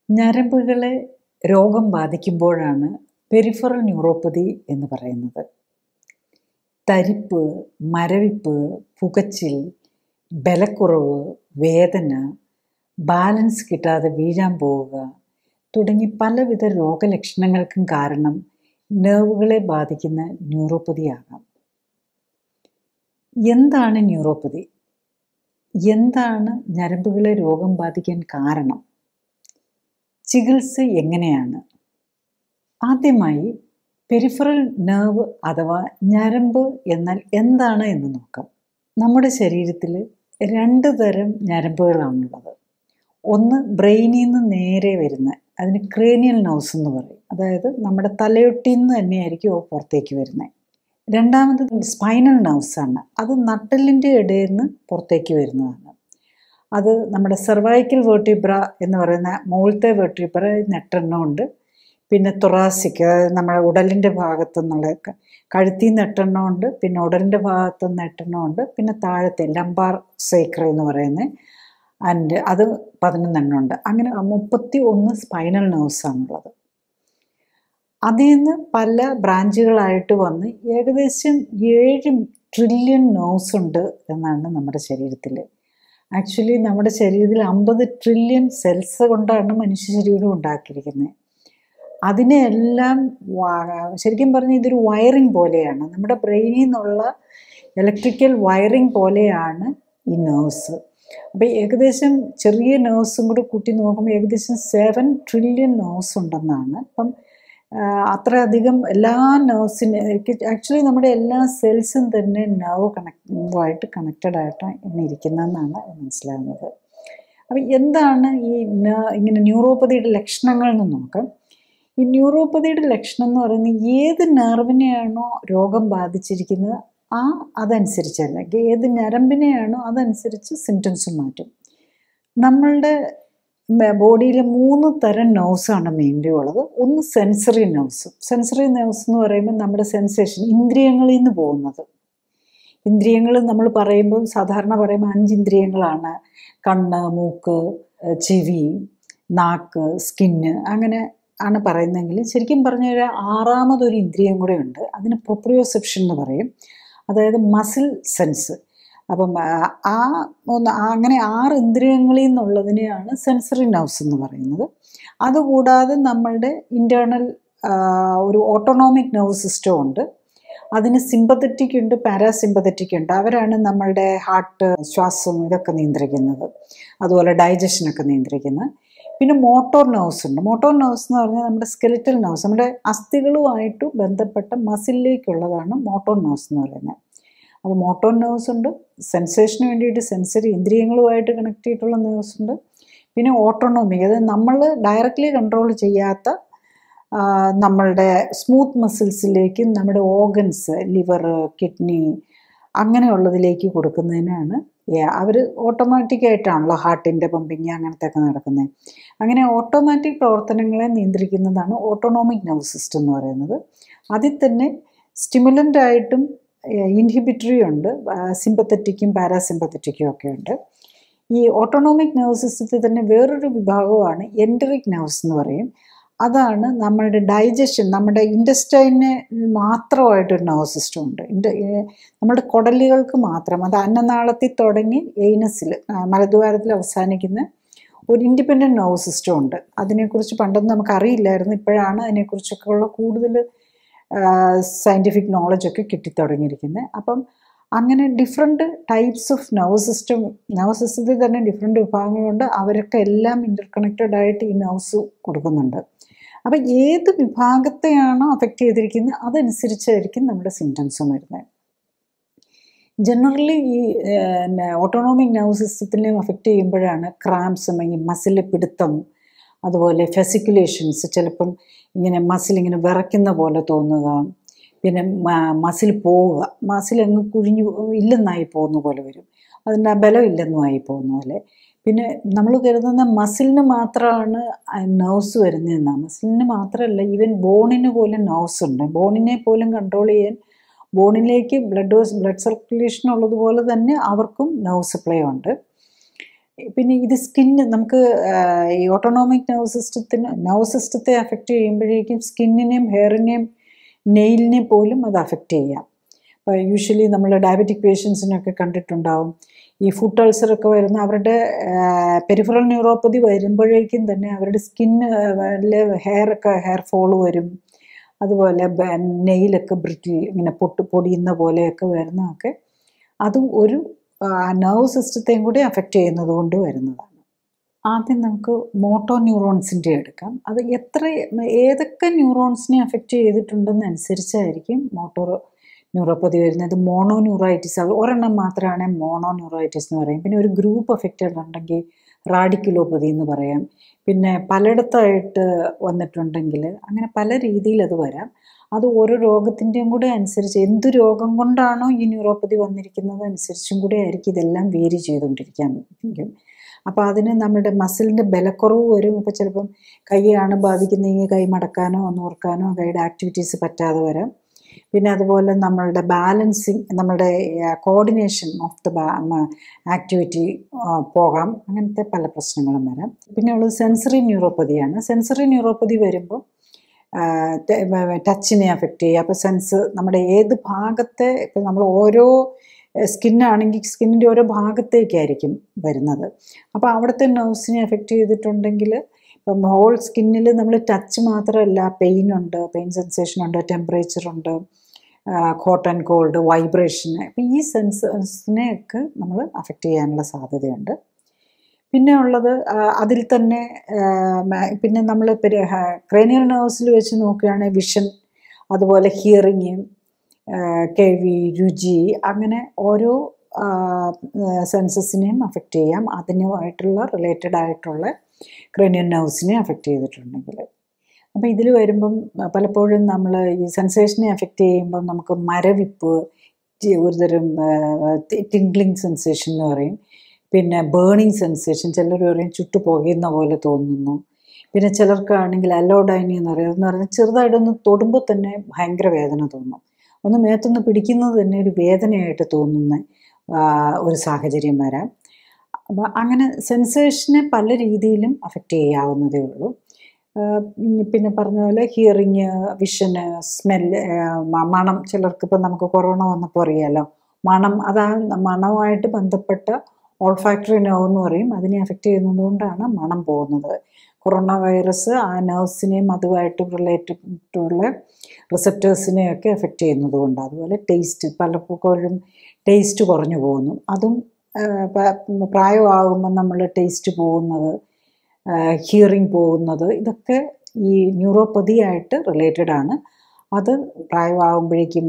ഞരമ്പുകളെ രോഗം ബാധിക്കുമ്പോഴാണ് peripheral neuropathy എന്ന് പറയുന്നത് തരിപ്പ് മരവിപ്പ് പുകച്ചിൽ ബലക്കുറവ് വേദന ബാലൻസ് കിട്ടാതെ വീഴാൻ പോവുക തുടങ്ങി പലവിധ രോഗലക്ഷണങ്ങൾക്കും കാരണം നെർവുകളെ ബാധിക്കുന്ന ന്യൂറോപ്പതിയാകാം എന്താണ് ന്യൂറോപ്പതി എന്താണ് ഞരമ്പുകളെ രോഗം ബാധിക്കാൻ കാരണം ചികിത്സ എങ്ങനെയാണ് ആദ്യമായി പെരിഫറൽ നെർവ് അഥവാ ഞരമ്പ് എന്നാൽ എന്താണ് എന്ന് നോക്കാം നമ്മുടെ ശരീരത്തിൽ രണ്ട് തരം ഞരമ്പുകളാണുള്ളത് ഒന്ന് ബ്രെയിനിൽ നിന്ന് നേരെ വരുന്ന അതിന് ക്രേനിയൽ നെർവ്സ് എന്ന് പറയും അതായത് നമ്മുടെ തലയൊട്ടിൽ നിന്ന് തന്നെയായിരിക്കും അവ പുറത്തേക്ക് വരുന്നത് രണ്ടാമത് സ്പൈനൽ നെർവ്സ് ആണ് അത് നട്ടലിൻ്റെ ഇടയിൽ നിന്ന് പുറത്തേക്ക് വരുന്നതാണ് അത് നമ്മുടെ സെർവൈക്കൽ വെർട്ടിബ്ര എന്ന് പറയുന്ന മുകളിലത്തെ വെർട്ടിബ്ര നെട്ടെണ്ണം ഉണ്ട് പിന്നെ തൊറാസിക് അതായത് നമ്മുടെ ഉടലിൻ്റെ ഭാഗത്തു നിന്നുള്ള കഴുത്തിൽ നിന്ന് എട്ടെണ്ണം ഉണ്ട് പിന്നെ ഉടലിൻ്റെ ഭാഗത്തു നിന്ന് എട്ടെണ്ണം ഉണ്ട് പിന്നെ താഴത്തെ ലംബാർ സൈക്ര എന്ന് പറയുന്നത് ആൻഡ് അത് പതിനൊന്നെണ്ണം ഉണ്ട് അങ്ങനെ മുപ്പത്തി ഒന്ന് സ്പൈനൽ നെർവ്സ് ആണുള്ളത് അതിൽ നിന്ന് പല ബ്രാഞ്ചുകളായിട്ട് വന്ന് ഏകദേശം ഏഴ് ട്രില്യൺ നെർവ്സ് ഉണ്ട് എന്നാണ് നമ്മുടെ ശരീരത്തിൽ ആക്ച്വലി നമ്മുടെ ശരീരത്തിൽ അമ്പത് ട്രില്യൺ സെൽസ് കൊണ്ടാണ് മനുഷ്യ ശരീരം ഉണ്ടാക്കിയിരിക്കുന്നത് അതിനെല്ലാം ശരിക്കും പറഞ്ഞാൽ ഇതൊരു വയറിംഗ് പോലെയാണ് നമ്മുടെ ബ്രെയിനിൽ നിന്നുള്ള ഇലക്ട്രിക്കൽ വയറിംഗ് പോലെയാണ് ഈ നേഴ്സ് അപ്പോൾ ഏകദേശം ചെറിയ നേഴ്സും കൂടി കൂട്ടി നോക്കുമ്പോൾ ഏകദേശം സെവൻ ട്രില്യൺ നേഴ്സ് ഉണ്ടെന്നാണ് അപ്പം അത്രയധികം എല്ലാ നേഴ്സിന് ആക്ച്വലി നമ്മുടെ എല്ലാ സെൽസും തന്നെ നെർവ് കണക്റ്റുമായിട്ട് കണക്റ്റഡ് ആയിട്ടാണ് ഇരിക്കുന്നതെന്നാണ് മനസ്സിലാകുന്നത് അപ്പം എന്താണ് ഈ ഇങ്ങനെ ന്യൂറോപ്പതിയുടെ ലക്ഷണങ്ങൾ എന്ന് നോക്കാം ഈ ന്യൂറോപ്പതിയുടെ ലക്ഷണം എന്ന് പറയുന്നത് ഏത് നെർവിനെയാണോ രോഗം ബാധിച്ചിരിക്കുന്നത് ആ അതനുസരിച്ചല്ല ഏത് ഞരമ്പിനെയാണോ അതനുസരിച്ച് സിംറ്റംസ് മാറ്റും നമ്മളുടെ ബോഡിയിൽ മൂന്ന് തരം നെർവ്സാണ് മെയിൻലി ഉള്ളത് ഒന്ന് സെൻസറി നെർവ്സ് സെൻസറി നെർവ്സ് എന്ന് പറയുമ്പോൾ നമ്മുടെ സെൻസേഷൻ ഇന്ദ്രിയങ്ങളിൽ നിന്ന് പോകുന്നത് ഇന്ദ്രിയങ്ങൾ നമ്മൾ പറയുമ്പോൾ സാധാരണ പറയുമ്പോൾ അഞ്ച് ഇന്ദ്രിയങ്ങളാണ് കണ്ണ് മൂക്ക് ചെവി നാക്ക് സ്കിന്ന് അങ്ങനെ ആണ് പറയുന്നതെങ്കിൽ ശരിക്കും പറഞ്ഞ ഒരു ആറാമതൊരു ഇന്ദ്രിയം കൂടെ ഉണ്ട് അതിന് പ്രൊപ്രിയോസെപ്ഷൻ എന്ന് പറയും അതായത് മസിൽ സെൻസ് അപ്പം ആ ഒന്ന് അങ്ങനെ ആറ് ഇന്ദ്രിയങ്ങളിൽ നിന്നുള്ളതിനെയാണ് സെൻസറി നർവ്സ് എന്ന് പറയുന്നത് അതുകൂടാതെ നമ്മളുടെ ഇൻറ്റേർണൽ ഒരു ഓട്ടോണോമിക് നെർവ് സിസ്റ്റം ഉണ്ട് അതിന് സിമ്പത്തറ്റിക് ഉണ്ട് പാരാസിമ്പത്തറ്റിക് ഉണ്ട് അവരാണ് നമ്മളുടെ ഹാർട്ട് ശ്വാസം ഇതൊക്കെ നിയന്ത്രിക്കുന്നത് അതുപോലെ ഡൈജഷനൊക്കെ നിയന്ത്രിക്കുന്നത് പിന്നെ മോട്ടോർ നെർവ്സ് ഉണ്ട് മോട്ടോർ നെർവ്സ് എന്ന് പറഞ്ഞാൽ നമ്മുടെ സ്കെലിറ്റൽ നെർവ്സ് നമ്മുടെ അസ്ഥികളുമായിട്ട് ബന്ധപ്പെട്ട മസിലിലേക്കുള്ളതാണ് മോട്ടോർ നെർവ്സ് എന്ന് പറയുന്നത് അപ്പോൾ മോട്ടോർ നെർവ്സ് ഉണ്ട് സെൻസേഷന് വേണ്ടിയിട്ട് സെൻസറി ഇന്ദ്രിയങ്ങളുമായിട്ട് കണക്ട് ചെയ്തിട്ടുള്ള നെർവ്സ് ഉണ്ട് പിന്നെ ഓട്ടോണോമിക് അതായത് നമ്മൾ ഡയറക്റ്റ്ലി കൺട്രോൾ ചെയ്യാത്ത നമ്മളുടെ സ്മൂത്ത് മസിൽസിലേക്ക് നമ്മുടെ ഓർഗൻസ് ലിവർ കിഡ്നി അങ്ങനെയുള്ളതിലേക്ക് കൊടുക്കുന്നതിനാണ് അവർ ഓട്ടോമാറ്റിക്കായിട്ടാണല്ലോ ഹാർട്ടിൻ്റെ പമ്പിങ് അങ്ങനത്തെ ഒക്കെ നടക്കുന്നത് അങ്ങനെ ഓട്ടോമാറ്റിക് പ്രവർത്തനങ്ങളെ നിയന്ത്രിക്കുന്നതാണ് ഓട്ടോണോമിക് നെർവ് സിസ്റ്റം എന്ന് പറയുന്നത് അതിൽ തന്നെ സ്റ്റിമുലൻ്റ് ആയിട്ടും ഇൻഹിബിറ്ററി ഉണ്ട് സിമ്പത്തറ്റിക്കും പാരാസിമ്പത്തറ്റിക്കും ഒക്കെ ഉണ്ട് ഈ ഓട്ടോണോമിക് നെർവ് സിസ്റ്റത്തിൽ തന്നെ വേറൊരു വിഭാഗമാണ് എൻറ്ററിക് നെർവ്സ് എന്ന് പറയും അതാണ് നമ്മളുടെ ഡൈജഷൻ നമ്മുടെ ഇൻഡസ്റ്റൈന് മാത്രമായിട്ടൊരു നെർവ് സിസ്റ്റം ഉണ്ട് ഇൻഡ നമ്മുടെ കുടലുകൾക്ക് മാത്രം അത് അന്നനാളത്തിൽ തുടങ്ങി എയ്നസിൽ മലദ്വാരത്തിൽ അവസാനിക്കുന്ന ഒരു ഇൻഡിപെൻഡൻറ്റ് നെർവ് സിസ്റ്റം ഉണ്ട് അതിനെക്കുറിച്ച് പണ്ടൊന്നും നമുക്ക് അറിയില്ലായിരുന്നു ഇപ്പോഴാണ് അതിനെക്കുറിച്ചൊക്കെ ഉള്ള കൂടുതൽ സയൻറ്റിഫിക് നോളജൊക്കെ കിട്ടിത്തുടങ്ങിയിരിക്കുന്നത് അപ്പം അങ്ങനെ different types of nerve system nerve സിസ്റ്റത്തിൽ തന്നെ ഡിഫറെൻറ്റ് വിഭാഗങ്ങളുണ്ട് അവരൊക്കെ എല്ലാം ഇൻ്റർ കണക്റ്റഡ് ആയിട്ട് ഈ നെർവ്സ് കൊടുക്കുന്നുണ്ട് അപ്പം ഏത് വിഭാഗത്തെയാണോ അഫക്റ്റ് ചെയ്തിരിക്കുന്നത് അതനുസരിച്ചായിരിക്കും നമ്മുടെ സിംറ്റംസും വരുന്നത് ജനറലി ഈ ഓട്ടോണോമിക് നെർവ് സിസ്റ്റത്തിനെ അഫക്റ്റ് ചെയ്യുമ്പോഴാണ് ക്രാംസ് ഈ മസിലെ പിടുത്തം അതുപോലെ ഫെസിക്കുലേഷൻസ് ചിലപ്പം ഇങ്ങനെ മസിൽ ഇങ്ങനെ വിറയ്ക്കുന്ന പോലെ തോന്നുക പിന്നെ മസിൽ പോവുക മസിൽ അങ്ങ് കുഴിഞ്ഞു ഇല്ലെന്നായി പോകുന്ന പോലെ വരും അതിൻ്റെ ബലം ഇല്ലെന്നും ആയി പോകുന്ന പോലെ പിന്നെ നമ്മൾ കരുതുന്ന മസിലിന് മാത്രമാണ് നെർവ്സ് വരുന്നതെന്നാണ് മസിലിന് മാത്രമല്ല ഈവൻ ബോണിന് പോലും നെർവ്സ് ഉണ്ട് ബോണിനെ പോലും കൺട്രോൾ ചെയ്യാൻ ബോണിലേക്ക് ബ്ലഡ് ബ്ലഡ് സർക്കുലേഷൻ ഉള്ളതുപോലെ തന്നെ അവർക്കും നെർവ് സപ്ലൈ ഉണ്ട് പിന്നെ ഇത് സ്കിന്ന് നമുക്ക് ആ, ഈ ഓട്ടോണോമിക് നെർവ് സിസ്റ്റത്തിന് നെർവ് സിസ്റ്റത്തെ അഫക്റ്റ് ചെയ്യുമ്പോഴേക്കും സ്കിന്നിനെയും ഹെയറിനെയും നെയിലിനെ പോലും അത് അഫക്റ്റ് ചെയ്യാം അപ്പോൾ യൂഷ്വലി നമ്മൾ ഡയബറ്റിക് പേഷ്യൻസിനൊക്കെ കണ്ടിട്ടുണ്ടാവും ഈ ഫുഡ് അൾസർ ഒക്കെ വരുന്ന അവരുടെ പെരിഫറൽ ന്യൂറോപ്പതി വരുമ്പോഴേക്കും തന്നെ അവരുടെ സ്കിന്ന് ഹെയർ ഒക്കെ ഹെയർ ഫോള് വരും അതുപോലെ നെയിലൊക്കെ ബ്രിറ്റിൽ ഇങ്ങനെ പൊട്ട് പൊടിയുന്ന പോലെയൊക്കെ വരുന്നതൊക്കെ അതും ഒരു നെർവ് സിസ്റ്റത്തെയും കൂടി അഫക്റ്റ് ചെയ്യുന്നത് കൊണ്ട് വരുന്നതാണ് ആദ്യം നമുക്ക് മോട്ടോ ന്യൂറോൺസിൻ്റെ എടുക്കാം അത് എത്ര ഏതൊക്കെ ന്യൂറോൺസിനെ അഫക്റ്റ് ചെയ്തിട്ടുണ്ടെന്ന് അനുസരിച്ചായിരിക്കും മോട്ടോർ ന്യൂറോപ്പതി വരുന്നത് മോണോ ന്യൂറൈറ്റിസ് അത് ഒരെണ്ണം മാത്രമാണ് മോണോ ന്യൂറൈറ്റിസ് എന്ന് പറയും പിന്നെ ഒരു ഗ്രൂപ്പ് അഫക്റ്റഡ് ഉണ്ടെങ്കിൽ റാഡിക്കുലോപ്പതി എന്ന് പറയാം പിന്നെ പലയിടത്തായിട്ട് വന്നിട്ടുണ്ടെങ്കിൽ അങ്ങനെ പല രീതിയിൽ അത് വരാം അത് ഓരോ രോഗത്തിൻ്റെയും കൂടെ അനുസരിച്ച് എന്ത് രോഗം കൊണ്ടാണോ ഈ ന്യൂറോപ്പതി വന്നിരിക്കുന്നത് അനുസരിച്ചും കൂടെ ആയിരിക്കും ഇതെല്ലാം വേരി ചെയ്തുകൊണ്ടിരിക്കാൻ ഇരിക്കും അപ്പോൾ അതിന് നമ്മുടെ മസിലിൻ്റെ ബലക്കുറവ് വരും ഇപ്പോൾ ചിലപ്പം കൈയാണ് ബാധിക്കുന്നതെങ്കിൽ കൈ മടക്കാനോ നൂർക്കാനോ കൈയുടെ ആക്ടിവിറ്റീസ് പറ്റാതെ വരാം പിന്നെ അതുപോലെ നമ്മളുടെ ബാലൻസിങ് നമ്മുടെ കോർഡിനേഷൻ ഓഫ് ദ ആക്ടിവിറ്റി പോകാം അങ്ങനത്തെ പല പ്രശ്നങ്ങളും വരാം പിന്നെ ഉള്ളത് സെൻസറി ന്യൂറോപ്പതിയാണ് സെൻസറി ന്യൂറോപ്പതി വരുമ്പോൾ ടച്ചിനെ അഫക്റ്റ് ചെയ്യുക അപ്പോൾ സെൻസ് നമ്മുടെ ഏത് ഭാഗത്തെ ഇപ്പോൾ നമ്മൾ ഓരോ സ്കിന്നാണെങ്കിൽ സ്കിന്നിൻ്റെ ഓരോ ഭാഗത്തേക്കായിരിക്കും വരുന്നത് അപ്പോൾ അവിടുത്തെ നെർവ്സിനെ എഫക്റ്റ് ചെയ്തിട്ടുണ്ടെങ്കിൽ ഇപ്പം ഹോൾ സ്കിന്നിൽ നമ്മൾ ടച്ച് മാത്രമല്ല പെയിൻ ഉണ്ട് പെയിൻ സെൻസേഷൻ ഉണ്ട് ടെമ്പറേച്ചർ ഉണ്ട് ഹോട്ട് ആൻഡ് കോൾഡ് വൈബ്രേഷൻ അപ്പം ഈ സെൻസസിനെയൊക്കെ നമ്മൾ അഫക്റ്റ് ചെയ്യാനുള്ള സാധ്യതയുണ്ട് പിന്നെ ഉള്ളത് അതിൽ തന്നെ പിന്നെ നമ്മൾ ക്രേനിയൽ നെർവ്സിൽ വെച്ച് നോക്കുകയാണെങ്കിൽ വിഷൻ അതുപോലെ ഹിയറിങ് കേൾവി രുചി അങ്ങനെ ഓരോ സെൻസസിനെയും അഫക്റ്റ് ചെയ്യാം അതിനുമായിട്ടുള്ള റിലേറ്റഡ് ആയിട്ടുള്ള ക്രേനിയൽ നെർവ്സിനെ അഫക്റ്റ് ചെയ്തിട്ടുണ്ടെങ്കിൽ അപ്പോൾ ഇതിൽ വരുമ്പം പലപ്പോഴും നമ്മൾ ഈ സെൻസേഷനെ അഫക്റ്റ് ചെയ്യുമ്പം നമുക്ക് മരവിപ്പ് ഒരുതരം ടിംഗ്ലിങ് സെൻസേഷൻ എന്ന് പറയും പിന്നെ ബേണിങ് സെൻസേഷൻ ചിലർ പറയും ചുട്ടു പുകയുന്ന പോലെ തോന്നുന്നു പിന്നെ ചിലർക്കാണെങ്കിൽ അലോഡൈനി എന്ന് പറയുന്നത് എന്ന് പറഞ്ഞാൽ ചെറുതായിട്ടൊന്ന് തൊടുമ്പോൾ തന്നെ ഭയങ്കര വേദന തോന്നും ഒന്ന് മേത്തൊന്ന് പിടിക്കുന്നത് തന്നെ ഒരു വേദനയായിട്ട് തോന്നുന്ന ഒരു സാഹചര്യം വരാം അപ്പോൾ അങ്ങനെ സെൻസേഷനെ പല രീതിയിലും അഫക്റ്റ് ചെയ്യാവുന്നതേ ഉള്ളൂ പിന്നെ പറഞ്ഞ പോലെ ഹിയറിങ് വിഷന് സ്മെല്ല് മണം ചിലർക്ക് ഇപ്പം നമുക്ക് കൊറോണ വന്നപ്പോൾ അറിയാമല്ലോ മണം അതാ മണവുമായിട്ട് ബന്ധപ്പെട്ട ഓൾഫാക്ടറി നെർവ് എന്ന് പറയും അതിനെ അഫക്റ്റ് ചെയ്യുന്നത് കൊണ്ടാണ് മണം പോകുന്നത് കൊറോണ വൈറസ് ആ നെർവ്സിനെയും അതുമായിട്ട് റിലേറ്റഡുള്ള റിസപ്റ്റേഴ്സിനെയൊക്കെ എഫക്റ്റ് ചെയ്യുന്നത് കൊണ്ട് അതുപോലെ ടേസ്റ്റ് പലപ്പോഴും ടേസ്റ്റ് കുറഞ്ഞു പോകുന്നു അതും പ്രായമാകുമ്പോൾ നമ്മൾ ടേസ്റ്റ് പോകുന്നത് ഹിയറിങ് പോകുന്നത് ഇതൊക്കെ ഈ ന്യൂറോപ്പതിയായിട്ട് റിലേറ്റഡ് ആണ് അത് പ്രായമാകുമ്പോഴേക്കും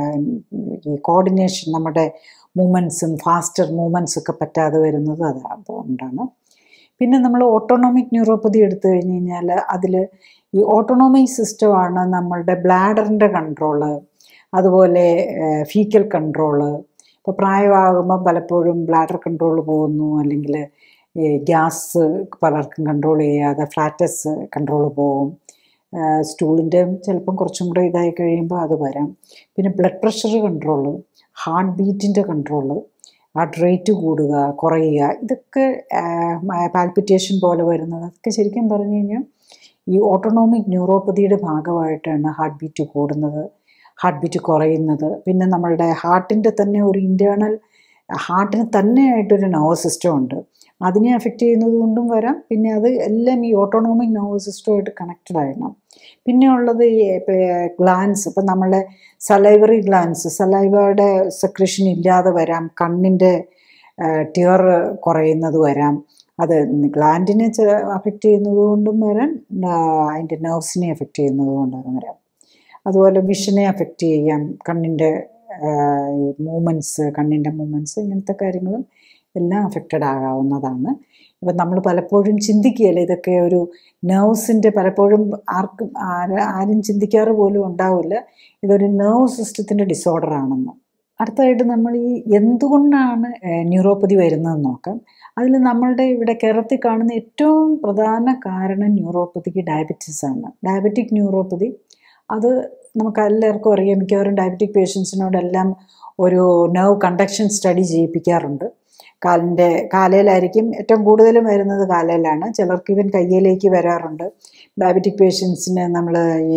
ഈ കോർഡിനേഷൻ നമ്മുടെ മൂമെൻസും ഫാസ്റ്റർ മൂമെൻസ് ഒക്കെ പറ്റാതെ വരുന്നത് അതുകൊണ്ടാണ് പിന്നെ നമ്മൾ ഓട്ടോണോമിക് ന്യൂറോപ്പതി എടുത്തു കഴിഞ്ഞ് കഴിഞ്ഞാൽ അതിൽ ഈ ഓട്ടോണോമിക് സിസ്റ്റമാണ് നമ്മളുടെ ബ്ലാഡറിൻ്റെ കൺട്രോള് അതുപോലെ ഫീക്കൽ കൺട്രോള് ഇപ്പോൾ പ്രായമാകുമ്പോൾ പലപ്പോഴും ബ്ലാഡർ കൺട്രോൾ പോകുന്നു അല്ലെങ്കിൽ ഗ്യാസ് പലർക്കും കൺട്രോൾ ചെയ്യാതെ ഫ്ലാറ്റസ് കൺട്രോൾ പോകും സ്റ്റൂളിൻ്റെ ചിലപ്പം കുറച്ചും കൂടെ ഇതായി കഴിയുമ്പോൾ അത് വരാം പിന്നെ ബ്ലഡ് പ്രഷർ കൺട്രോള് ഹാർട്ട് ബീറ്റിൻ്റെ കൺട്രോള് ഹാർട്ട് റേറ്റ് കൂടുക കുറയുക ഇതൊക്കെ പാൽപിറ്റേഷൻ പോലെ വരുന്നത് അതൊക്കെ ശരിക്കും പറഞ്ഞു കഴിഞ്ഞാൽ ഈ ഓട്ടോണോമിക് ന്യൂറോപ്പതിയുടെ ഭാഗമായിട്ടാണ് ഹാർട്ട് ബീറ്റ് കൂടുന്നത് ഹാർട്ട് ബീറ്റ് കുറയുന്നത് പിന്നെ നമ്മളുടെ ഹാർട്ടിൻ്റെ തന്നെ ഒരു ഇൻറ്റേർണൽ ഹാർട്ടിന് തന്നെയായിട്ടൊരു നെർവ് സിസ്റ്റം ഉണ്ട് അതിനെ അഫക്റ്റ് ചെയ്യുന്നത് കൊണ്ടും വരാം പിന്നെ അത് എല്ലാം ഈ ഓട്ടോണോമിക് നെർവ് സിസ്റ്റമായിട്ട് കണക്റ്റഡ് ആയിരുന്നു പിന്നെ ഉള്ളത് ഈ ഗ്ലാൻസ് ഇപ്പം നമ്മളെ സലൈവറി ഗ്ലാൻസ് സലൈവയുടെ സെക്രഷൻ ഇല്ലാതെ വരാം കണ്ണിൻ്റെ ടിയർ കുറയുന്നത് വരാം അത് ഗ്ലാൻഡിനെ അഫക്റ്റ് ചെയ്യുന്നത് കൊണ്ടും വരാം അതിൻ്റെ നെർവ്സിനെ അഫക്റ്റ് ചെയ്യുന്നത് കൊണ്ടും വരാം അതുപോലെ വിഷനെ അഫക്റ്റ് ചെയ്യാം കണ്ണിൻ്റെ മൂമെൻറ്റ്സ് കണ്ണിൻ്റെ മൂമെൻറ്റ്സ് ഇങ്ങനത്തെ കാര്യങ്ങളും എല്ലാം അഫക്റ്റഡ് ആകാവുന്നതാണ് ഇപ്പം നമ്മൾ പലപ്പോഴും ചിന്തിക്കുകയല്ലേ ഇതൊക്കെ ഒരു നെർവ്സിൻ്റെ പലപ്പോഴും ആർക്കും ആരും ചിന്തിക്കാറ് പോലും ഉണ്ടാവില്ല ഇതൊരു നെർവ് സിസ്റ്റത്തിൻ്റെ ഡിസോർഡർ ആണെന്ന് അടുത്തതായിട്ട് നമ്മൾ ഈ എന്തുകൊണ്ടാണ് ന്യൂറോപ്പതി വരുന്നതെന്ന് നോക്കാം അതിൽ നമ്മളുടെ ഇവിടെ കേരളത്തിൽ കാണുന്ന ഏറ്റവും പ്രധാന കാരണം ന്യൂറോപ്പതിക്ക് ഡയബറ്റീസ് ആണ് ഡയബറ്റിക് ന്യൂറോപ്പതി അത് നമുക്ക് എല്ലാവർക്കും അറിയാം മിക്കവാറും ഡയബറ്റിക് പേഷ്യൻസിനോടെല്ലാം ഒരു നെർവ് കണ്ടക്ഷൻ സ്റ്റഡി ചെയ്യിപ്പിക്കാറുണ്ട് കാലിൻ്റെ കാലയിലായിരിക്കും ഏറ്റവും കൂടുതലും വരുന്നത് കാലയിലാണ് ചിലർക്ക് ഇവൻ കയ്യിലേക്ക് വരാറുണ്ട് ഡയബറ്റിക് പേഷ്യൻസിന് നമ്മൾ ഈ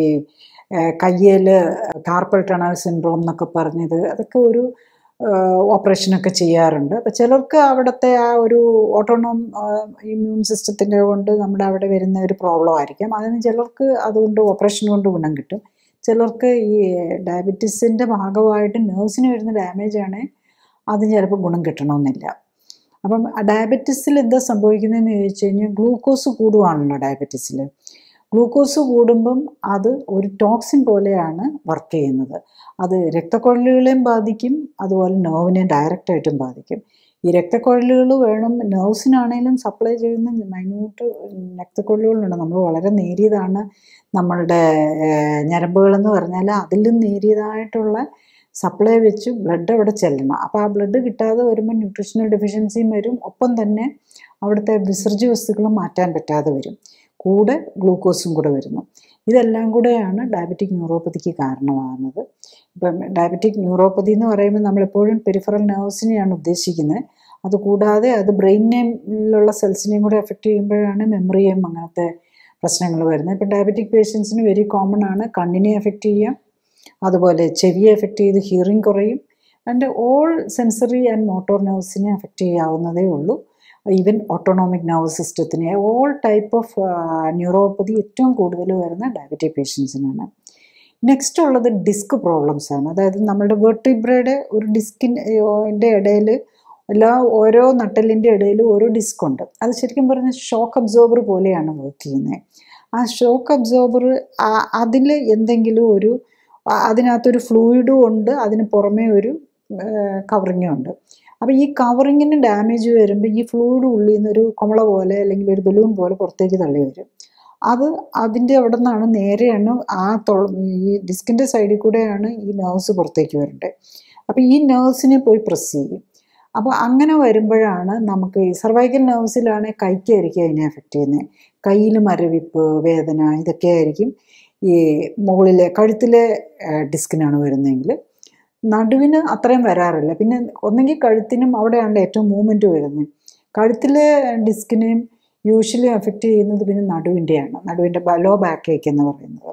കയ്യിൽ കാർപ്പൽ ടണൽ സിൻഡ്രോം എന്നൊക്കെ പറഞ്ഞത് അതൊക്കെ ഒരു ഓപ്പറേഷനൊക്കെ ചെയ്യാറുണ്ട് അപ്പോൾ ചിലർക്ക് അവിടുത്തെ ആ ഒരു ഓട്ടോണോം ഇമ്മ്യൂൺ സിസ്റ്റത്തിൻ്റെ കൊണ്ട് നമ്മുടെ അവിടെ വരുന്ന ഒരു പ്രോബ്ലം ആയിരിക്കാം അതിന് ചിലർക്ക് അതുകൊണ്ട് ഓപ്പറേഷൻ കൊണ്ട് ഗുണം കിട്ടും ചിലർക്ക് ഈ ഡയബറ്റീസിൻ്റെ ഭാഗമായിട്ട് നെർവ്സിന് വരുന്ന ഡാമേജ് ആണെങ്കിൽ അതിന് ചിലപ്പോൾ ഗുണം കിട്ടണമെന്നില്ല അപ്പം ഡയബറ്റീസിൽ എന്താ സംഭവിക്കുന്നതെന്ന് ചോദിച്ചു കഴിഞ്ഞാൽ ഗ്ലൂക്കോസ് കൂടുവാണല്ലോ ഡയബറ്റീസിൽ ഗ്ലൂക്കോസ് കൂടുമ്പം അത് ഒരു ടോക്സിൻ പോലെയാണ് വർക്ക് ചെയ്യുന്നത് അത് രക്തക്കുഴലുകളെയും ബാധിക്കും അതുപോലെ നെർവിനെ ഡയറക്റ്റായിട്ടും ബാധിക്കും ഈ രക്തക്കുഴലുകൾ വേണം നെർവ്സിനാണേലും സപ്ലൈ ചെയ്യുന്ന മൈന്യൂട്ട് രക്തക്കുഴലുകളുണ്ട് നമ്മൾ വളരെ നേരിയതാണ് നമ്മളുടെ ഞരമ്പുകളെന്ന് പറഞ്ഞാൽ അതിലും നേരിയതായിട്ടുള്ള സപ്ലൈ വെച്ച് ബ്ലഡ് അവിടെ ചെല്ലണം അപ്പോൾ ആ ബ്ലഡ് കിട്ടാതെ വരുമ്പോൾ ന്യൂട്രീഷണൽ ഡെഫിഷ്യൻസിയും വരും ഒപ്പം തന്നെ അവിടുത്തെ വിസർജ്യ വസ്തുക്കളും മാറ്റാൻ പറ്റാതെ വരും കൂടെ ഗ്ലൂക്കോസും കൂടെ വരുന്നു ഇതെല്ലാം കൂടെയാണ് ഡയബറ്റിക് ന്യൂറോപ്പതിക്ക് കാരണമാകുന്നത് ഇപ്പം ഡയബറ്റിക് ന്യൂറോപ്പതി എന്ന് പറയുമ്പോൾ നമ്മളെപ്പോഴും പെരിഫറൽ നെർവ്സിനെയാണ് ഉദ്ദേശിക്കുന്നത് അതുകൂടാതെ അത് ബ്രെയിനിലുള്ള സെൽസിനെയും കൂടെ എഫക്റ്റ് ചെയ്യുമ്പോഴാണ് മെമ്മറിയും അങ്ങനത്തെ പ്രശ്നങ്ങൾ വരുന്നത് ഇപ്പം ഡയബറ്റിക് പേഷ്യൻസിന് വെരി കോമൺ ആണ് കണ്ണിനെ എഫക്റ്റ് ചെയ്യാം അതുപോലെ ചെവിയെ എഫക്റ്റ് ചെയ്ത് ഹിയറിംഗ് കുറയും and all sensory and motor നെർവ്സിനെ എഫക്റ്റ് ചെയ്യാവുന്നതേ ഉള്ളൂ ഈവൻ ഓട്ടോണോമിക് നെർവസ് സിസ്റ്റത്തിനെ ഓൾ ടൈപ്പ് ഓഫ് ന്യൂറോപ്പതി ഏറ്റവും കൂടുതൽ വരുന്ന ഡയബറ്റിക് പേഷ്യൻസിനാണ് നെക്സ്റ്റ് ഉള്ളത് ഡിസ്ക് പ്രോബ്ലംസ് ആണ് അതായത് നമ്മുടെ വെർട്ടിബ്രയുടെ ഒരു ഡിസ്കിൻ്റെ ഇടയിൽ എല്ലാ ഓരോ നട്ടലിൻ്റെ ഇടയിൽ ഓരോ ഡിസ്ക് ഉണ്ട് അത് ശരിക്കും പറഞ്ഞാൽ ഷോക്ക് അബ്സോർബർ പോലെയാണ് വർക്ക് ചെയ്യുന്നത് ആ ഷോക്ക് അബ്സോർബർ അതിൽ എന്തെങ്കിലും ഒരു അതിനകത്തൊരു ഫ്ലൂയിഡും ഉണ്ട് അതിന് പുറമേ ഒരു കവറിങ്ങും ഉണ്ട് അപ്പോൾ ഈ കവറിങ്ങിന് ഡാമേജ് വരുമ്പോൾ ഈ ഫ്ലൂയിഡ് ഉള്ളിൽ നിന്ന് ഒരു കുമള പോലെ അല്ലെങ്കിൽ ഒരു ബലൂൺ പോലെ പുറത്തേക്ക് തള്ളി വരും അത് അതിൻ്റെ അവിടെ നിന്നാണ് നേരെയാണ് ആ തൊ ഈ ഡിസ്കിൻ്റെ സൈഡിൽ കൂടെയാണ് ഈ നേഴ്സ് പുറത്തേക്ക് വരേണ്ടത് അപ്പോൾ ഈ നേഴ്സിനെ പോയി പ്രസ് ചെയ്യും അപ്പോൾ അങ്ങനെ വരുമ്പോഴാണ് നമുക്ക് ഈ സർവൈക്കൽ നേഴ്സിലാണ് കൈക്കായിരിക്കും അതിനെ എഫക്റ്റ് ചെയ്യുന്നത് കയ്യിൽ മരവിപ്പ് വേദന ഇതൊക്കെ ആയിരിക്കും ഈ മുകളിലെ കഴുത്തിലെ ഡിസ്കിനാണ് വരുന്നതെങ്കിൽ നടുവിന് അത്രയും വരാറില്ല പിന്നെ ഒന്നെങ്കിൽ കഴുത്തിനും അവിടെയാണ് ഏറ്റവും മൂവ്മെൻറ്റ് വരുന്നത് കഴുത്തിലെ ഡിസ്കിനെയും യൂഷ്വലി എഫക്റ്റ് ചെയ്യുന്നത് പിന്നെ നടുവിൻ്റെയാണ് നടുവിൻ്റെ ലോ ബാക്ക് ഏക്ക് എന്ന് പറയുന്നത്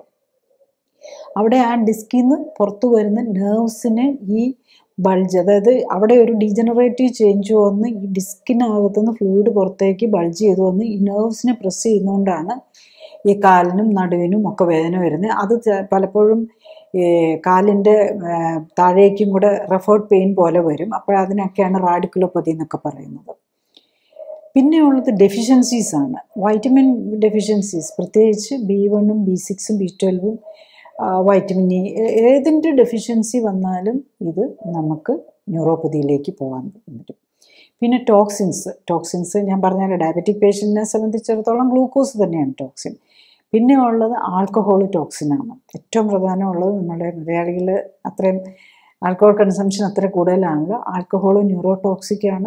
അവിടെ ആ ഡിസ്കിൽ നിന്ന് പുറത്തു വരുന്ന നെർവ്സിന് ഈ ബൾജ് അതായത് അവിടെ ഒരു ഡീജനറേറ്റീവ് ചേഞ്ച് വന്ന് ഈ ഡിസ്കിനകത്തുനിന്ന് ഫ്ലൂയിഡ് പുറത്തേക്ക് ബൾജ് ചെയ്ത് വന്ന് ഈ നെർവ്സിനെ പ്രസ് ചെയ്യുന്നതുകൊണ്ടാണ് ഈ കാലിനും നടുവിനും ഒക്കെ വേദന വരുന്നത് അത് പലപ്പോഴും ഈ കാലിൻ്റെ താഴേക്കും കൂടെ റെഫേർഡ് പെയിൻ പോലെ വരും അപ്പോൾ അതിനൊക്കെയാണ് റാഡിക്കുലോപ്പതി എന്നൊക്കെ പറയുന്നത് പിന്നെ ഉള്ളത് ഡെഫിഷ്യൻസീസ് ആണ് വൈറ്റമിൻ ഡെഫിഷ്യൻസീസ് പ്രത്യേകിച്ച് ബി വണ്ണും ബി സിക്സും ബി ട്വൽവും വൈറ്റമിൻ ഇ ഏതിൻ്റെ ഡെഫിഷ്യൻസി വന്നാലും ഇത് നമുക്ക് ന്യൂറോപ്പതിയിലേക്ക് പോകാൻ പറ്റും പിന്നെ ടോക്സിൻസ് ടോക്സിൻസ് ഞാൻ പറഞ്ഞ ഡയബറ്റിക് പേഷ്യൻറ്റിനെ സംബന്ധിച്ചിടത്തോളം ഗ്ലൂക്കോസ് തന്നെയാണ് ടോക്സിൻ പിന്നെ ഉള്ളത് ആൽക്കഹോൾ ടോക്സിനാണ് ഏറ്റവും പ്രധാനമുള്ളത് നമ്മുടെ മലയാളികൾ അത്രയും ആൽക്കഹോൾ കൺസംഷൻ അത്ര കൂടുതലാണല്ലോ ആൽക്കഹോൾ ന്യൂറോ ടോക്സിക്കാണ്